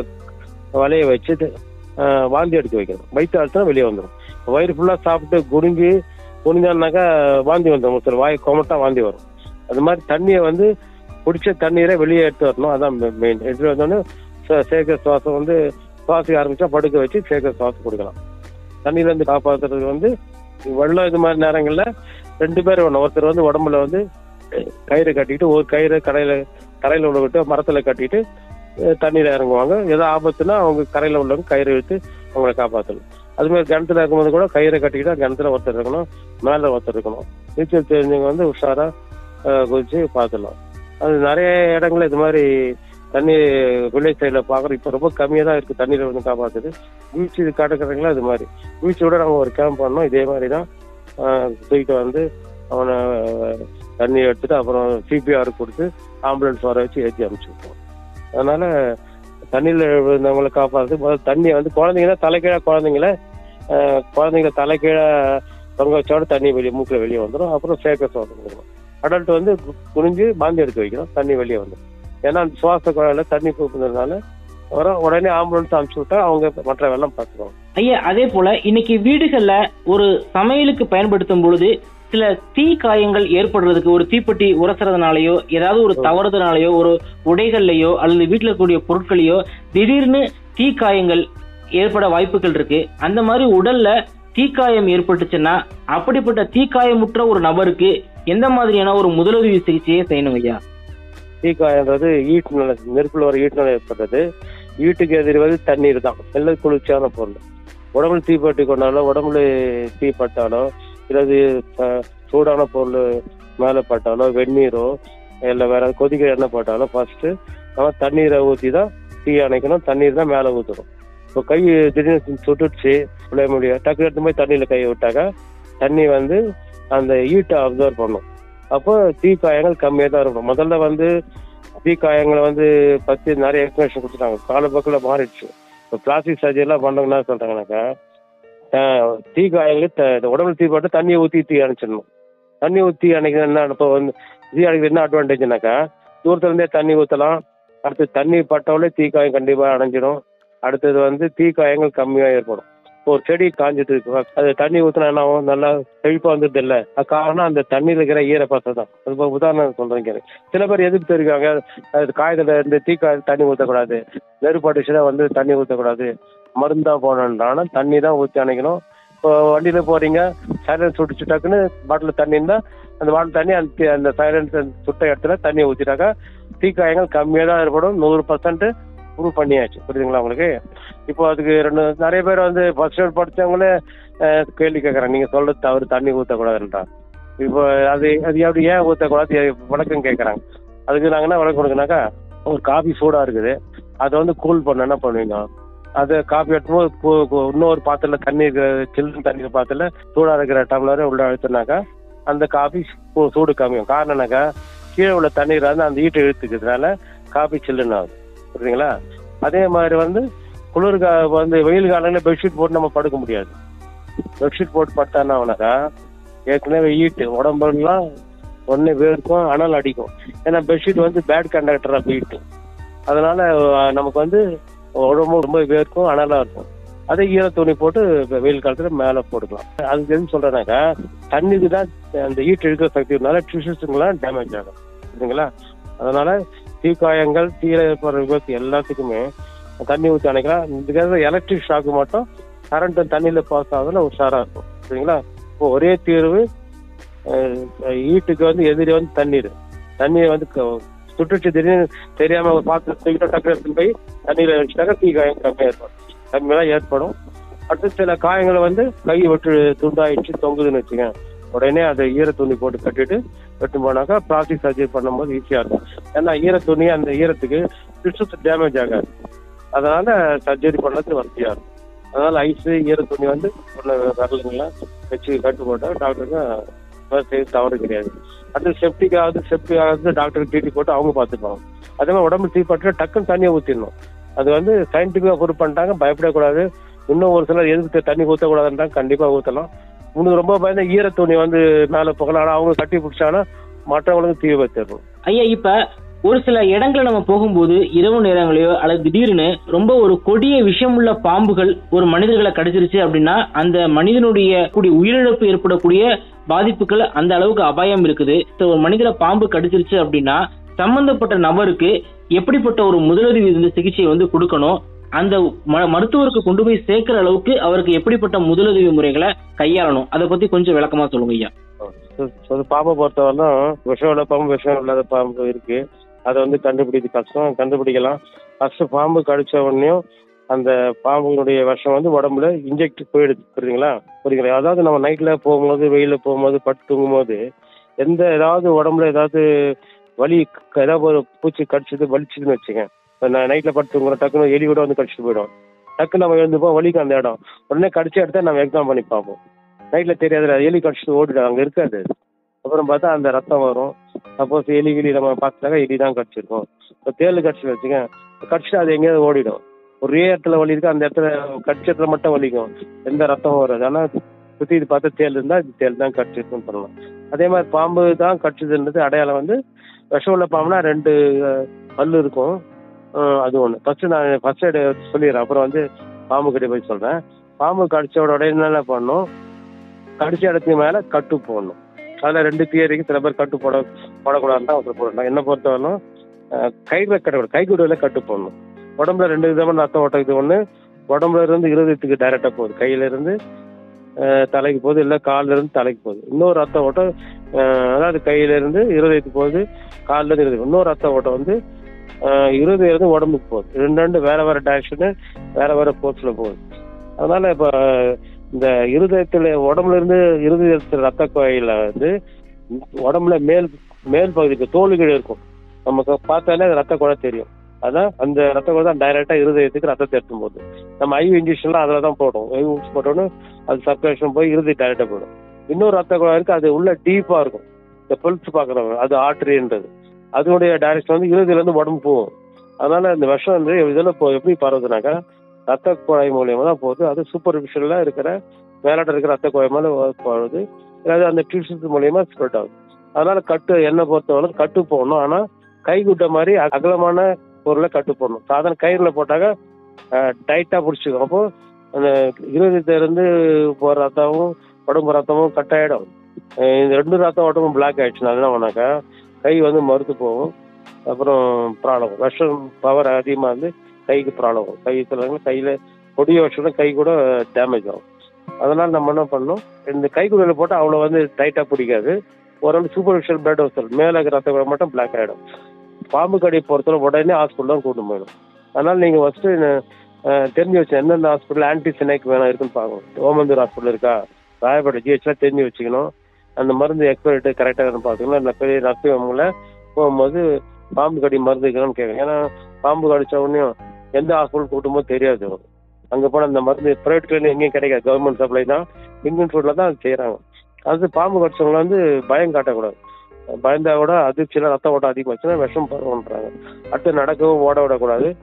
வலைய வச்சு அஹ், வாந்தி எடுக்க வைக்கணும் வயிற்று அழுத்தம் வெளியே வந்துடும் வயிறு ஃபுல்லாக சாப்பிட்டு குடிஞ்சு குனிஞ்சான்னாக்கா வாந்தி வந்துடும் ஒருத்தர் வாய் கொமட்டா வாந்தி வரும் அது மாதிரி தண்ணியை வந்து குடிச்ச தண்ணீரை வெளியே எடுத்து வரணும் அதான் மெயின் எடுத்து வந்தோடனே சே- சேர்க்கிற சுவாசம் வந்து சுவாசிக்க ஆரம்பிச்சா படுக்க வச்சு சேர்க்கிற சுவாசம் கொடுக்கலாம் தண்ணியில இருந்து காப்பாத்துறதுக்கு வந்து வெள்ளம் இது மாதிரி நேரங்கள்ல ரெண்டு பேர் வேணும் ஒருத்தர் வந்து உடம்புல வந்து கயிறு கட்டிட்டு ஒரு கயிறு கடையில கரையில உள்ள விட்டு மரத்துல கட்டிட்டு அஹ், தண்ணியில இறங்குவாங்க ஏதோ ஆபத்துனா அவங்க கரையில உள்ளவங்க கயிறு இழுத்து அவங்கள காப்பாற்றணும் அது மாதிரி கிணத்துல இருக்கும்போது கூட கயிறை கட்டிக்கிட்டா கிணத்துல ஒருத்தர் இருக்கணும் மேல ஒருத்தர் இருக்கணும் நீச்சல் தெரிஞ்சவங்க வந்து உஷாரா அஹ், குதிச்சு பார்த்துடலாம் அது நிறைய இடங்கள்ல இது மாதிரி தண்ணி வில்லேஜ் சைடில் பார்க்குறோம் இப்போ ரொம்ப கம்மியாக தான் இருக்குது தண்ணியில் வந்து காப்பாற்றுது பீச் இது காட்டுக்கிறீங்களா இது மாதிரி பீச்சோட நாங்கள் ஒரு கேம்ப் பண்ணோம் இதே மாதிரி தான் அஹ், தூக்கிட்டு வந்து அவனை அஹ், தண்ணி எடுத்துட்டு அப்புறம் சிபிஆர் கொடுத்து ஆம்புலன்ஸ் வர வச்சு ஏற்றி அனுப்பிச்சு விட்டோம் அதனால தண்ணியில் விழுந்தவங்களை காப்பாற்றுறது முதல்ல தண்ணியை வந்து குழந்தைங்க தான் தலைக்கீழாக குழந்தைங்கள அஹ், குழந்தைங்கள தலைக்கீழ தொங்க வச்சோட தண்ணி வெளியே மூக்கில் வெளியே வந்துடும் அப்புறம் சேர்க்க சுவாசம் கொடுக்கணும் அடல்ட் வந்து கு- குனிஞ்சு பாந்தி எடுக்க வைக்கணும் தண்ணி வெளியே வந்துடும் ஏன்னா அந்த சுவாச குழாயில தண்ணி போக்குறதுனால வர உடனே ஆம்புலன்ஸ் அனுப்பிச்சு விட்டா அவங்க மற்ற வெள்ளம் பார்த்துக்குவாங்க ஐயா அதே போல இன்னைக்கு வீடுகள்ல ஒரு சமையலுக்கு பயன்படுத்தும் பொழுது சில தீ காயங்கள் ஏற்படுறதுக்கு ஒரு தீப்பெட்டி உரசுறதுனாலயோ ஏதாவது ஒரு தவறுதனாலயோ ஒரு உடைகள்லயோ அல்லது வீட்டுல இருக்கக்கூடிய பொருட்களையோ திடீர்னு தீ காயங்கள் ஏற்பட வாய்ப்புகள் இருக்கு அந்த மாதிரி உடல்ல தீக்காயம் ஏற்பட்டுச்சுன்னா அப்படிப்பட்ட தீக்காயமுற்ற ஒரு நபருக்கு எந்த மாதிரியான ஒரு முதலுதவி சிகிச்சையை செய்யணும் ஐயா தீக்காயன்றது ஈட்டு நிலை நெருப்புல வர ஈட்டு நிலை ஏற்படுறது ஈட்டுக்கு எதிர்வது தண்ணீர் தான் எல்லாம் குளிர்ச்சியான பொருள் உடம்புல தீப்பட்டி கொண்டாலோ உடம்புல தீ பட்டாலோ இல்லது அஹ், சூடான பொருள் மேலே பட்டாலோ வெந்நீரோ இல்லை வேற கொதிக்கிற எண்ணெய் போட்டாலோ ஃபர்ஸ்ட் நம்ம தண்ணீரை ஊற்றி தான் தீ அணைக்கணும் தண்ணீர் தான் மேலே ஊற்றணும் இப்போ கை திடீர்னு சுட்டுடுச்சு விளைய முடியும் டக்கு எடுத்து போய் தண்ணியில் கையை விட்டாக்க தண்ணி வந்து அந்த ஈட்டை அப்சர்வ் பண்ணும் அப்போ தீக்காயங்கள் கம்மியாக தான் இருக்கும் முதல்ல வந்து தீக்காயங்களை வந்து பற்றி நிறைய எக்ஸ்பிளேஷன் கொடுத்துட்டாங்க காலப்போக்கில் மாறிடுச்சு இப்போ பிளாஸ்டிக் சர்ஜரிலாம் பண்ணவங்க என்ன சொல்கிறாங்கனாக்கா தீக்காயங்களுக்கு த- உடம்புல தீ போட்டு தண்ணியை ஊற்றி தீ அணைச்சிடணும் தண்ணி ஊற்றி அணைக்கிறது என்ன இப்போ வந்து தீ அணைக்கிறது என்ன அட்வான்டேஜ்னாக்கா தூரத்துல இருந்தே தண்ணி ஊற்றலாம் அடுத்து தண்ணி பட்டவளே தீக்காயம் கண்டிப்பாக அணைஞ்சிடும் அடுத்தது வந்து தீக்காயங்கள் கம்மியாக ஏற்படும் இப்போ ஒரு செடி காஞ்சிட்டு இருக்கு அது தண்ணி ஊற்றினா என்ன ஆகும் நல்லா செழிப்பாக வந்துடுது இல்லை அது காரணம் அந்த தண்ணியில் இருக்கிற ஈரப்பசம் தான் அது இப்போ உதாரணம் சொல்கிறேன் கேளு. சில பேர் எதுக்கு தெரிவிக்காங்க அது காயத்தில் இருந்து தீக்காய தண்ணி ஊற்றக்கூடாது நெருப்பட்டுச்சுன்னா வந்து தண்ணி ஊற்றக்கூடாது மருந்தா போனோம்னா தண்ணி தான் ஊற்றி அணைக்கணும் இப்போ வண்டியில் போகிறீங்க சைலன்ஸ் சுட்டுச்சு டக்குன்னு பாட்டில் தண்ணி இருந்தால் அந்த பாட்டில் தண்ணி அந்த தி- அந்த சைலன்ஸ் சுட்ட இடத்துல தண்ணியை ஊற்றிட்டாக்கா தீக்காயங்கள் கம்மியாக தான் ஏற்படும் நூறு பர்சன்ட் ப்ரூவ் பண்ணியாச்சு புரியுதுங்களா உங்களுக்கு இப்போ அதுக்கு ரெண்டு நிறைய பேர் வந்து ஃபர்ஸ்ட் எய்ட் படித்தவங்களே கேள்வி கேட்குறாங்க நீங்கள் சொல்றது தவறு தண்ணி ஊற்றக்கூடாதுன்றாங்க இப்போ அது அது எப்படி ஏன் ஊற்றக்கூடாது விளக்கம் கேட்குறாங்க அதுக்கு நாங்கள் என்ன விளக்கம் கொடுக்கனாக்கா ஒரு காஃபி சூடாக இருக்குது அதை வந்து கூல் பண்ண என்ன பண்ணுவீங்க அது காஃபி எடுக்கும்போது கு- கு- இன்னொரு பாத்திரத்தில் தண்ணி சில்லுன்னு தண்ணி பாத்திரத்தில் சூடாக இருக்கிற டம்ளரை உள்ள அழுத்தினாக்கா அந்த காஃபி சூ- சூடு கம்மியும் காரணம்னாக்கா கீழே உள்ள தண்ணீர் வந்து அந்த ஈட்டை இழுத்துக்கிறதுனால காஃபி சில்லுன்னு ஆகுது புரியுதுங்களா அதே மாதிரி வந்து குளிர் கா வந்து வெயில் காலங்களில் பெட்ஷீட் போட்டு நம்ம படுக்க முடியாது பெட்ஷீட் போட்டு படுத்தானா அவனாக்கா ஏற்கனவே ஈட்டு உடம்பெல்லாம் ஒன்று வேர்க்கும் அனல் அடிக்கும் ஏன்னா பெட்ஷீட் வந்து பேட் கண்டக்டர் ஆஃப் ஹீட்டு அதனால அஹ், நமக்கு வந்து உடம்பு ரொம்ப வேர்க்கும் அனலாக இருக்கும் அதே ஈர துணி போட்டு வெ- வெயில் காலத்தில் மேலே போட்டுக்கலாம் அதுக்கு எதுவும் சொல்கிறேன்னாக்கா தண்ணிக்கு தான் அந்த ஹீட் இழுக்கிற சக்தி இருந்தால டிஷ்யூஸுங்கெல்லாம் டேமேஜ் ஆகும் சரிங்களா அதனால தீக்காயங்கள் தீர ஏற்படுற விபத்து எல்லாத்துக்குமே தண்ணி ஊற்றி அணைக்கலாம் இதுக்காக எலக்ட்ரிக் ஷாக்கு மட்டும் கரண்ட் தண்ணியில் பாஸ் ஆகுதுல உஷாராக இருக்கும் சரிங்களா இப்போ ஒரே தீர்வு ஈட்டுக்கு வந்து எதிரி வந்து தண்ணீர் தண்ணியை வந்து க- சுட்டுச்சு திடீர்னு தெரியாம ஒரு பாத்திரம் தூக்கிட்டு டக்கு எடுத்துன்னு போய் தண்ணியில வச்சுட்டாக்க தீ காயம் கம்மியா இருக்கும் கம்மியெல்லாம் ஏற்படும் அடுத்து சில காயங்களை வந்து கை விட்டு துண்டாயிடுச்சு தொங்குதுன்னு வச்சுங்க உடனே அதை ஈர துணி போட்டு கட்டிட்டு வெட்டு போனாக்கா பிளாஸ்டிக் சர்ஜரி பண்ணும்போது ஈஸியா இருக்கும் ஏன்னா ஈர துணி அந்த ஈரத்துக்கு டிஷ்யூஸ் டேமேஜ் ஆகாது அதனால சர்ஜரி பண்ணது வசதியா இருக்கும் அதனால ஐஸ் ஈர துணி வந்து ஒன்று வரலுங்களா வச்சு கட்டு போட்டா டாக்டருக்கு வேறு செய்ய தவறு கிடையாது அடுத்து செப்டிக் ஆகுது செப்டிக் ஆகுது டாக்டருக்கு டிடி போட்டு அவங்க பார்த்துப்பாங்க அதே மாதிரி உடம்பு தீப்பட்டு டக்குன்னு தண்ணியை ஊற்றிடணும் அது வந்து சயின்டிஃபிக்காக ப்ரூவ் பண்ணிட்டாங்க பயப்படக்கூடாது இன்னும் ஒரு சிலர் எதுக்கு தண்ணி ஊற்றக்கூடாதுன்றாங்க கண்டிப்பாக ஊற்றலாம் உனக்கு ரொம்ப பயந்த ஈர துணி வந்து மேலே போகலாம் ஆனால் அவங்க கட்டி பிடிச்சாங்கன்னா மற்றவங்களுக்கு தீ வச்சிடணும் ஐயா இப்ப ஒரு சில இடங்களை நம்ம போகும்போது இரவு நேரங்களையோ அல்லது திடீர்னு ரொம்ப ஒரு கொடிய விஷமுள்ள பாம்புகள் ஒரு மனிதர்களை கடிச்சிருச்சு அப்படின்னா அந்த மனிதனுடைய கூடிய உயிரிழப்பு ஏற்படக்கூடிய பாதிப்புகள் அந்த அளவுக்கு அபாயம் இருக்குது So, ஒரு மனிதரை பாம்பு கடிச்சிருச்சு அப்படின்னா சம்பந்தப்பட்ட நபருக்கு எப்படிப்பட்ட ஒரு முதலுதவி இந்த சிகிச்சையை வந்து கொடுக்கணும் அந்த ம- மருத்துவருக்கு கொண்டு போய் சேர்க்கிற அளவுக்கு அவருக்கு எப்படிப்பட்ட முதலுதவி முறைகளை கையாளணும் அதை பத்தி கொஞ்சம் விளக்கமா சொல்லுங்க ஐயா சு- சு- பாம்பை பொறுத்தவரைக்கும் விஷம் உள்ள பாம்பு விஷம் இல்லாத பாம்பு இருக்கு அதை வந்து கண்டுபிடிக்க கஷ்டம் கண்டுபிடிக்கலாம் ஃபர்ஸ்ட் பாம்பு கடிச்ச உடனேயும் அந்த பாம்புடைய விஷம் வந்து உடம்புல இன்ஜெக்ட் போயிடுது புரியுதுங்களா புரியுங்களா அதாவது நம்ம நைட்ல போகும்போது வெயில போகும்போது பட்டு தூங்கும்போது எந்த ஏதாவது உடம்புல ஏதாவது வலி க- ஏதாவது ஒரு பூச்சி கடிச்சது வலிச்சுதுன்னு வச்சுங்க இப்போ நான் நைட்ல பட்டு தூங்குறோம் டக்குன்னு எலி கூட வந்து கடிச்சிட்டு போயிடும் டக்குன்னு நம்ம எழுந்துப்போம் வலிக்கு அந்த இடம் உடனே கடிச்ச இடத்த நம்ம எக்ஸாம் பண்ணி பார்ப்போம் நைட்ல தெரியாது எலி கடிச்சிட்டு ஓடிடும் அங்க இருக்காது அப்புறம் பார்த்தா அந்த ரத்தம் வரும் சப்போஸ் எலி கிளி நம்ம பார்த்தாக்கா எலி தான் கடிச்சிருக்கும் இப்போ தேள் கடிச்சு வச்சுங்க கடிச்சிட்டு அது எங்கேயாவது ஓடிடும் ஒரே இடத்துல வலி இருக்கு அந்த இடத்துல கடிச்ச இடத்துல மட்டும் வலிக்கும் எந்த ரத்தமும் வராது ஆனால் சுற்றி இது பார்த்தா தேள் இருந்தால் இது தேள் தான் கடிச்சிருக்குன்னு சொல்லலாம் அதே மாதிரி பாம்பு தான் கடிச்சதுன்றது அடையாளம் வந்து விஷம் உள்ள பாம்புனா ரெண்டு அஹ், பல்லு இருக்கும் அஹ், அது ஒன்று ஃபர்ஸ்ட் நான் ஃபர்ஸ்ட் எய்டு சொல்லிடுறேன் அப்புறம் வந்து பாம்பு கிட்ட போய் சொல்கிறேன் பாம்பு கடிச்சோட உடனே என்ன பண்ணணும் கடிச்ச இடத்துக்கு மேலே கட்டு போடணும் அதில் ரெண்டு தியரிக்கு சில பேர் கட்டு போட போடக்கூடாதுன்னு தான் ஒருத்தர் போடணும் என்ன பொறுத்தவரைக்கும் அஹ், கையில கட்ட கைக்குடியில் கட்டு போடணும் உடம்புல ரெண்டு விதமான ரத்தம் ஓட்டம் இது ஒன்று உடம்புல இருந்து இருதயத்துக்கு டைரக்டாக போகுது கையில இருந்து அஹ், தலைக்கு போகுது இல்லை கால்ல இருந்து தலைக்கு போகுது இன்னொரு ரத்த ஓட்டம் அஹ், அதாவது கையில இருந்து இருதயத்துக்கு போகுது கால்ல இருந்து இருதயம் இன்னொரு ரத்த ஓட்டம் வந்து அஹ், இருதயம் இருந்து உடம்புக்கு போகுது ரெண்டு ரெண்டு வேற வேற டைரக்ஷனு வேற வேற போர்ட்ஸ்ல போகுது அதனால இப்போ இந்த இருதயத்துல உடம்புல இருந்து இருதயத்துல ரத்த கோயில வந்து உடம்புல மேல் மேல் பகுதிக்கு தோலுகள் இருக்கும் நமக்கு பார்த்தாலே அது ரத்த குழை தெரியும் அதான் அந்த ரத்த குழை தான் டைரக்டா இருதயத்துக்கு ரத்தத்தை எடுத்தும் போது நம்ம ஐ இன்ஜெக்ஷன்லாம் அதில் தான் போடுவோம் ஐ ஊசி போட்டோன்னு அது சர்க்குலேஷன் போய் இருதயம் டைரக்டா போயிடும் இன்னொரு ரத்த குழாய் இருக்கு அது உள்ள டீப்பா இருக்கும் இந்த பல்ஸ் பாக்குறவங்க அது ஆர்டரின்றது அதனுடைய டைரக்ஷன் வந்து இருதயில இருந்து உடம்பு போகும் அதனால இந்த விஷம் வந்து இதுல இப்போ எப்படி பரவுதுனாக்கா ரத்த குழாய் மூலியமா தான் போகுது அது சூப்பர்ஃபிஷியலா இருக்கிற மேலாட்ட இருக்கிற ரத்த குழாய் மேல போகுது அதாவது அந்த டியூஷன்ஸ் மூலியமா ஸ்ப்ரெட் ஆகுது அதனால கட்டு எண்ணெய் பொறுத்தவரை கட்டு போடணும் ஆனா கைகுட்ட மாதிரி அகலமான பொருளை கட்டு போடணும் சாதாரண கயிறுல போட்டாக்க டைட்டா பிடிச்சிக்கும் அப்போ அந்த இருதயத்துல இருந்து போற ரத்தமும் உடம்பு ரத்தமும் கட் ஆயிடும் அஹ் இந்த ரெண்டு ரத்தம் உடம்பும் பிளாக் ஆயிடுச்சுன்னா என்ன பண்ணாக்கா கை வந்து மறுத்து போகும் அப்புறம் ப்ராப்ளம் விஷம் பவர் அதிகமாக வந்து கைக்கு ப்ராப்ளம் ஆகும் கை சிலவங்க கையில் கொடிய விஷம் கை கூட டேமேஜ் ஆகும் அதனால நம்ம என்ன பண்ணணும் இந்த கைக்குடியில் போட்டால் அவ்வளோ வந்து டைட்டாக பிடிக்காது ஓரளவு சூப்பர்ஃபிஷியல் பிளட் வெசல் மேலே இருக்கிற ரத்த குழாய் மட்டும் பிளாக் ஆகிடும் பாம்பு கடி பொறுத்தவரை உடனே ஹாஸ்பிட்டல் தான் கூட்டு போயிடும் அதனால நீங்கள் ஃபஸ்ட்டு தெரிஞ்சு வச்சு எந்தெந்த ஹாஸ்பிட்டல் ஆன்டி சினைக் வேணும் இருக்குன்னு பார்க்கணும் ஓமந்தூர் ஹாஸ்பிட்டல் இருக்கா ராயப்பேட்டை ஜிஹெச்லாம் தெரிஞ்சு வச்சுக்கணும் அந்த மருந்து எக்ஸ்பைரி கரெக்டாக இருக்குன்னு பார்த்துக்கணும் இல்லை பெரிய நர்சிங் போகும்போது பாம்பு கடி மருந்து இருக்கணும்னு கேட்கணும் ஏன்னா பாம்பு கடிச்ச உடனே எந்த ஹாஸ்பிட்டல் கூட்டும்போது தெரியாது அங்கே போனால் அந்த மருந்து ப்ரைவேட் கிளினிக் எங்கேயும் கிடைக்காது கவர்மெண்ட் சப்ளை தான் இந்தியன் ஃபுட்டில் தான் செய்கிறாங்க அது பாம்பு கடிச்சவங்கள வந்து பயம் காட்டக்கூடாது பயந்தா கூட அதிர்ச்சியில் ரத்த ஓட்டம் அதிகமாச்சுன்னா விஷம் பரவுன்றாங்க அடுத்து நடக்கவும் ஓட விடக்கூடாது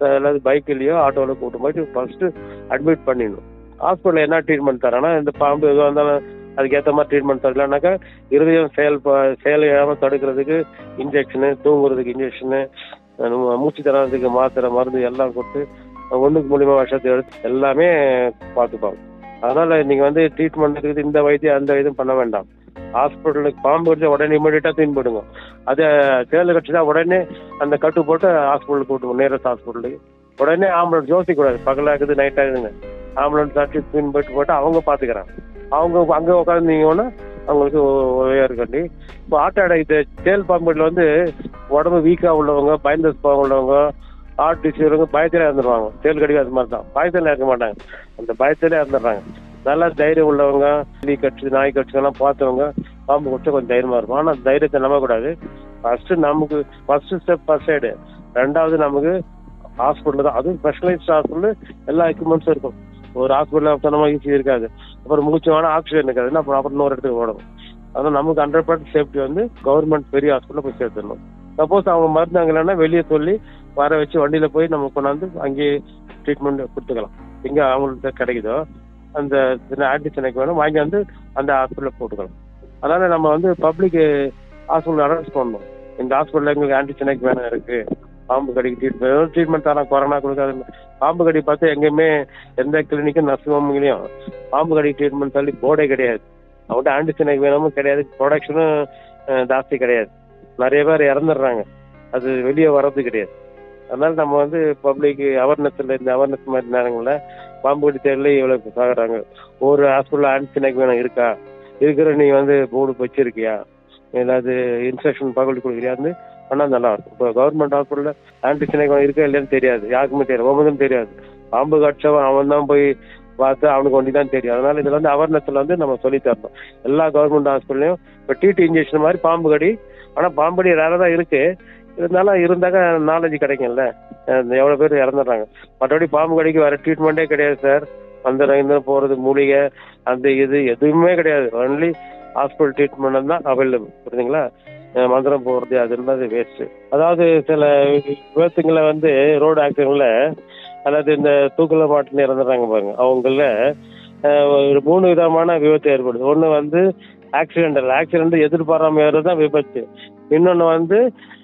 அல்லது பைக்லயோ ஆட்டோல கூட்டு போயிட்டு ஃபர்ஸ்ட் அட்மிட் பண்ணிடணும் ஹாஸ்பிட்டல் என்ன ட்ரீட்மெண்ட் தரேன்னா இந்த பாம்பு எதுவாக இருந்தாலும் அதுக்கேற்ற மாதிரி ட்ரீட்மெண்ட் தரலனாக்கா இருதயம் செயல் செயலையாம தடுக்கிறதுக்கு இன்ஜெக்ஷனு தூங்குறதுக்கு இன்ஜெக்ஷனு மூச்சு தரதுக்கு மாத்திரை மருந்து எல்லாம் கொடுத்து ஒண்ணுக்கு மூலியமா விஷத்தை எடுத்து எல்லாமே பார்த்துப்பாங்க அதனால நீங்க வந்து ட்ரீட்மெண்ட்டுக்கு இந்த வைத்தியம் அந்த வைத்தியம் பண்ண வேண்டாம் ஹாஸ்பிட்டலுக்கு பாம்பு கடிச்சா உடனே இமீடியட்டா தூக்கி போடுங்க அதே தேர்தல் கட்சினா உடனே அந்த கட்டு போட்டு ஹாஸ்பிட்டலுக்கு கூட்டுங்க நேரஸ்ட் ஹாஸ்பிட்டலுக்கு உடனே ஆம்புலன்ஸ் யோசிக்கூடாது பகலாக இருக்குது நைட் ஆகுதுங்க ஆம்புலன்ஸ் ஆச்சு தூக்கி போயிட்டு போட்டு அவங்க பாத்துக்கிறாங்க அவங்க அங்க உட்காந்துங்கன்னா அவங்களுக்கு உதவியா இருக்கண்டி இப்போ ஆட்டோட இது தேல் பாம்புல வந்து உடம்பு வீக்கா உள்ளவங்க பயந்த சுபாவம் உள்ளவங்க ஹார்ட் டிசீஸ் உள்ளவங்க பயத்திலே இறந்துருவாங்க தேல் கடிக்க அது மாதிரி தான் பயத்திலே இருக்க மாட்டாங்க அந்த பயத்திலே இறந்துடுறாங்க நல்லா தைரியம் உள்ளவங்க எலி கட்சி நாய் கட்சிகள்லாம் பார்த்தவங்க பாம்பு குடிச்சா கொஞ்சம் தைரியமா இருக்கும் ஆனா தைரியத்தை நம்பக்கூடாது ஃபர்ஸ்ட் நமக்கு ஃபர்ஸ்ட் ஸ்டெப் ஃபர்ஸ்ட் எய்டு ரெண்டாவது நமக்கு ஹாஸ்பிட்டல் தான் அதுவும் ஸ்பெஷலைஸ்ட் ஹாஸ்பிட்டல் எல்லா எக்யூப்மெண்ட்ஸும் இருக்கும் ஒரு ஹாஸ்பிட்டல் அவசரமா ஈஸி இருக்காது அப்புறம் மூச்சு வேணா ஆக்சிஜன் இருக்காதுன்னா அப்புறம் அப்புறம் இன்னொரு இடத்துக்கு ஓடணும் அதனால நமக்கு ஹண்ட்ரட் பர்சன்ட் சேஃப்டி வந்து கவர்மெண்ட் பெரிய ஹாஸ்பிட்டல் போய் சேர்த்துடணும் சப்போஸ் அவங்க மருந்து அங்கே இல்லைன்னா வெளியே சொல்லி வர வச்சு வண்டியில போய் நம்ம கொண்டாந்து அங்கேயே ட்ரீட்மெண்ட் கொடுத்துக்கலாம் எங்க அவங்களுக்கு கிடைக்குதோ அந்த ஆன்டிசனைக்கு வேணும் வாங்கி வந்து அந்த ஹாஸ்பிட்டலில் போட்டுக்கலாம் அதனால நம்ம வந்து பப்ளிக் ஹாஸ்பிட்டல் அனௌன்ஸ் பண்ணணும் இந்த ஹாஸ்பிட்டல் எங்களுக்கு ஆன்டிசனைக்கு வேணும் இருக்கு பாம்பு கடிக்கு ட்ரீட்மெண்ட் ட்ரீட்மெண்ட் தரேன் கொரோனா கொடுக்காது பாம்பு கடி பார்த்து எங்கேயுமே எந்த கிளினிக்கும் நர்சிங் ஹோம்லையும் பாம்பு கடி ட்ரீட்மெண்ட் சொல்லி போர்டே கிடையாது அவங்கள்ட்ட ஆன்டிசனைக்கு வேணுமும் கிடையாது ப்ரொடக்ஷனும் ஜாஸ்தி கிடையாது நிறைய பேர் இறந்துடுறாங்க அது வெளியே வர்றது கிடையாது அதனால நம்ம வந்து பப்ளிக் அவேர்னஸ்ல இந்த அவேர்னஸ் மாதிரி நேரங்களில் பாம்பு கடி தேர்ல இவ்வளவு சாகுறாங்க ஒரு ஹாஸ்பிட்டல் ஆன்டிசனைக்கு வேணும் இருக்கா இருக்கிற நீ வந்து போர்டு வச்சிருக்கியா ஏதாவது இன்ஸ்ட்ரக்ஷன் பகல் கொடுக்குறியான்னு பண்ணா நல்லா இருக்கும் இப்போ கவர்மெண்ட் ஹாஸ்பிட்டலில் ஆன்டிசனைக்கு இருக்கா இல்லையான்னு தெரியாது யாருக்குமே தெரியாது ஒவ்வொன்றும் தெரியாது பாம்பு கடிச்சவன் அவன் தான் போய் பார்த்து அவனுக்கு ஒண்டி தான் தெரியும் அதனால இதுல வந்து அவேர்னஸ்ல வந்து நம்ம சொல்லி தரணும் எல்லா கவர்மெண்ட் ஹாஸ்பிட்டலையும் இப்போ டிடி இன்ஜெக்ஷன் மாதிரி பாம்பு கடி ஆனா பாம்பு கடி ரேராக தான் இருக்கு இருந்தாலும் இருந்தாக்க நாலேஜ் கிடைக்கும்ல அஹ் எவ்வளவு பேர் இறந்துடுறாங்க மற்றபடி பாம்பு கடிக்கு வேற ட்ரீட்மெண்ட்டே கிடையாது சார் அந்த இந்த போறது மூலிகை அந்த இது எதுவுமே கிடையாது ஒன்லி ஹாஸ்பிட்டல் ட்ரீட்மெண்ட் தான் அவைலபிள் புரியுதுங்களா அஹ் மந்திரம் போறது அது இருந்தால் வேஸ்ட் அதாவது சில விபத்துங்களை வந்து ரோடு ஆக்சிடென்ட்ல அதாவது இந்த தூக்கல மாட்டு இறந்துடுறாங்க பாருங்க அவங்கள அஹ், ஒரு மூணு விதமான விபத்து ஏற்படுது ஒன்று வந்து ஆக்சிடென்டல் ஆக்சிடென்ட் எதிர்பாராம ஏறது தான் விபத்து இன்னொன்று வந்து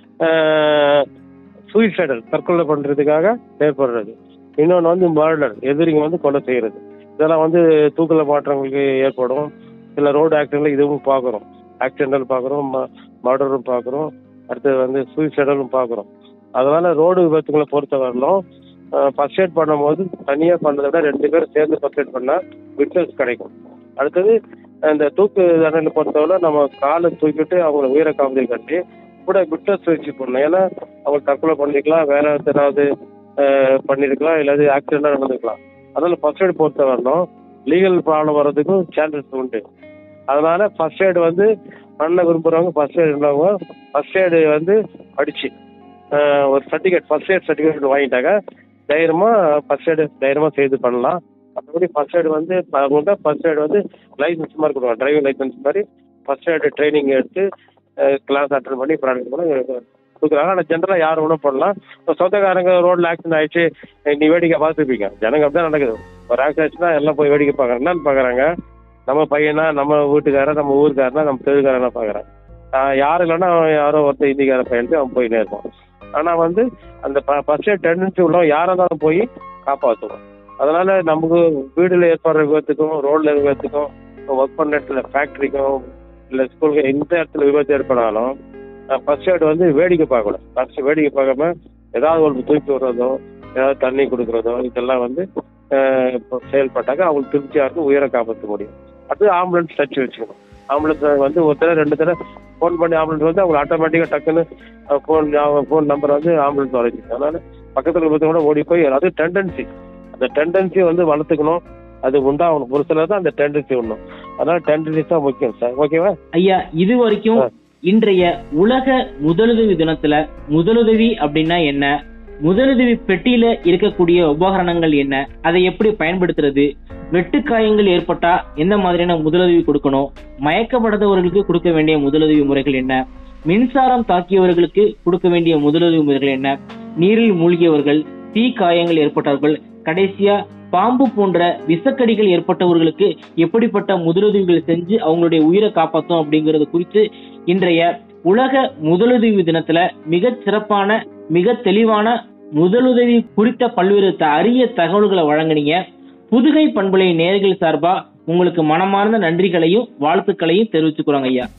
சூசைடல் தற்கொலை பண்றதுக்காக ஏற்படுறது இன்னொன்று வந்து மர்டர் எதிரிங்க வந்து கொலை செய்யறது இதெல்லாம் வந்து தூக்கல மாற்றங்களுக்கு ஏற்படும் சில ரோடு ஆக்சிடென்ட்ல இதுவும் பார்க்குறோம் ஆக்சிடென்டல் பார்க்குறோம் மர்டரும் பார்க்குறோம் அடுத்தது வந்து சூசைடலும் பார்க்குறோம் அதனால ரோடு விபத்துங்களை பொறுத்த வரலும் ஃபர்ஸ்ட் எய்ட் பண்ணும்போது தனியாக பண்ணதை விட ரெண்டு பேரும் சேர்ந்து ஃபர்ஸ்ட் எய்ட் பண்ணால் விட்னஸ் கிடைக்கும் அடுத்தது இந்த தூக்கு தண்டனை பொறுத்தவரை நம்ம காலை தூக்கிட்டு அவங்கள உயிரை காவலை கட்டி கூட விட்னஸ் வச்சு பண்ணணும் ஏன்னா அவங்க தற்கொலை பண்ணிக்கலாம் வேற ஏதாவது அஹ், பண்ணிருக்கலாம் இல்லாது ஆக்சிடென்டாக நடந்துக்கலாம் அதனால ஃபர்ஸ்ட் எய்ட் பொறுத்த வரணும் லீகல் ப்ராப்ளம் வர்றதுக்கும் சான்சஸ் உண்டு அதனால ஃபர்ஸ்ட் எய்டு வந்து பண்ண விரும்புறவங்க ஃபர்ஸ்ட் எய்டு உள்ளவங்க ஃபர்ஸ்ட் எய்டு வந்து படிச்சு அஹ், ஒரு சர்டிஃபிகேட் ஃபர்ஸ்ட் எய்ட் சர்டிஃபிகேட் வாங்கிட்டாங்க தைரியமா ஃபர்ஸ்ட் எய்டு தைரியமா செய்து பண்ணலாம் மற்றபடி ஃபர்ஸ்ட் எய்டு வந்து அவங்க ஃபர்ஸ்ட் எய்டு வந்து லைசன்ஸ் மாதிரி கொடுப்பாங்க டிரைவிங் லைசன்ஸ் மாதிரி ஃபர்ஸ்ட் எய்டு ட்ரைனிங் எடுத்து கிளாஸ் அட்டன் பண்ணி ப்ராடக்ட் கூட கொடுக்குறாங்க ஆனால் ஜென்ரலாக யார் ஒன்றும் பண்ணலாம் இப்போ சொந்தக்காரங்க ரோட்ல ஆக்சிடென்ட் ஆயிடுச்சு அஹ் நீ வேடிக்கை பார்த்துருப்பீங்க ஜனங்க அப்படிதான் நடக்குது ஒரு ஆக்சிடென்ட் ஆச்சுன்னா எல்லாம் போய் வேடிக்கை பார்க்குறாங்க என்னன்னு பார்க்குறாங்க நம்ம பையனா நம்ம வீட்டுக்காரன் நம்ம ஊருக்காரனா நம்ம தெருக்காரனா பார்க்குறான் யாரும் இல்லைன்னா அவன் யாரோ ஒருத்தர் இந்திக்கார பையனுக்கு அவன் போயினே இருப்பான் ஆனால் வந்து அந்த ஃபர்ஸ்ட் டெண்டன்சி உள்ளவன் யாராக இருந்தாலும் போய் காப்பாற்றுவோம் அதனால நமக்கு வீடுல ஏற்படுற விபத்துக்கும் ரோட்ல விபத்துக்கும் ஒர்க் பண்ண இடத்துல ஃபேக்டரிக்கும் இல்லை ஸ்கூலுக்கு எந்த இடத்துல விபத்து ஏற்படாலும் ஃபர்ஸ்ட் எய்ட் வந்து வேடிக்கை பார்க்கக்கூடாது ஃபர்ஸ்ட் வேடிக்கை பார்க்காம ஏதாவது ஒரு தூக்கி விடுறதோ ஏதாவது தண்ணி கொடுக்குறதோ இதெல்லாம் வந்து அஹ், இப்போ செயல்பட்டாக்க அவங்களுக்கு திருப்தியாக இருக்கும் உயிரை காப்பாற்ற முடியும் அடுத்து ஆம்புலன்ஸ் டச் வச்சுக்கணும் ஆம்புலன்ஸ் வந்து ஒரு தடவை ரெண்டு தடவை ஃபோன் பண்ணி ஆம்புலன்ஸ் வந்து அவங்க ஆட்டோமேட்டிக்காக டக்குன்னு ஃபோன் ஃபோன் நம்பர் வந்து ஆம்புலன்ஸ் வரைக்கும் அதனால பக்கத்தில் இருக்கிறத கூட ஓடி போய் அது டெண்டன்சி அந்த டெண்டன்சி வந்து வளர்த்துக்கணும் அது உண்டாகணும் ஒரு சிலர் தான் அந்த டெண்டன்சி உண்ணும் அதனால டெண்டன்சி தான் முக்கியம் சார் ஓகேவா ஐயா இது வரைக்கும் ஆ. இன்றைய உலக முதலுதவி தினத்துல முதலுதவி அப்படின்னா என்ன முதலுதவி பெட்டியில இருக்கக்கூடிய உபகரணங்கள் என்ன அதை எப்படி பயன்படுத்துறது வெட்டுக்காயங்கள் ஏற்பட்டா எந்த மாதிரியான முதலுதவி கொடுக்கணும் மயக்கப்படாதவர்களுக்கு கொடுக்க வேண்டிய முதலுதவி முறைகள் என்ன மின்சாரம் தாக்கியவர்களுக்கு கொடுக்க வேண்டிய முதலுதவி முறைகள் என்ன நீரில் மூழ்கியவர்கள் தீ காயங்கள் ஏற்பட்டவர்கள் கடைசியா பாம்பு போன்ற விஷக்கடிகள் ஏற்பட்டவர்களுக்கு எப்படிப்பட்ட முதலுதவிகள் செஞ்சு அவங்களுடைய உயிரை காப்பாற்றும் அப்படிங்கறது குறித்து இன்றைய உலக முதலுதவி தினத்துல மிக சிறப்பான மிக தெளிவான முதலுதவி குறித்த பல்வேறு த- அரிய தகவல்களை வழங்குனீங்க புதுகை பண்பலை நேர்கள் சார்பா உங்களுக்கு மனமார்ந்த நன்றிகளையும் வாழ்த்துக்களையும் தெரிவிச்சுக்கிறோங்க ஐயா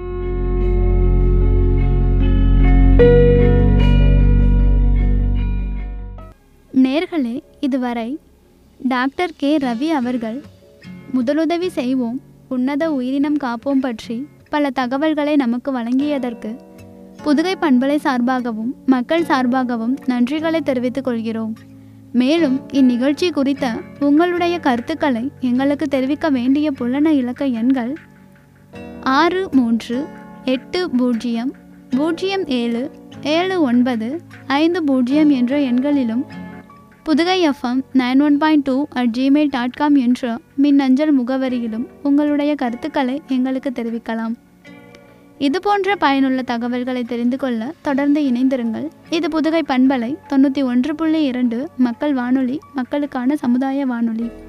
நேர்களே இதுவரை டாக்டர் கே ரவி அவர்கள் முதலுதவி செய்வோம் உன்னத உயிரினம் காப்போம் பற்றி பல தகவல்களை நமக்கு வழங்கியதற்கு புதுகை பண்பலை சார்பாகவும் மக்கள் சார்பாகவும் நன்றிகளை தெரிவித்துக் கொள்கிறோம் மேலும் இந்நிகழ்ச்சி குறித்த உங்களுடைய கருத்துக்களை எங்களுக்கு தெரிவிக்க வேண்டிய புலன இலக்க எண்கள் ஆறு மூன்று எட்டு பூஜ்ஜியம் பூஜ்ஜியம் ஏழு ஏழு ஒன்பது ஐந்து பூஜ்ஜியம் என்ற எண்களிலும் Pudugai FM nine one point two at Gmail dot com என்ற மின்னஞ்சல் முகவரியிலும் உங்களுடைய கருத்துக்களை எங்களுக்கு தெரிவிக்கலாம் இது போன்ற பயனுள்ள தகவல்களை தெரிந்து கொள்ள தொடர்ந்து இணைந்திருங்கள் இது புதுகை பண்பலை தொண்ணூற்றி ஒன்று புள்ளி இரண்டு மக்கள் வானொலி மக்களுக்கான சமுதாய வானொலி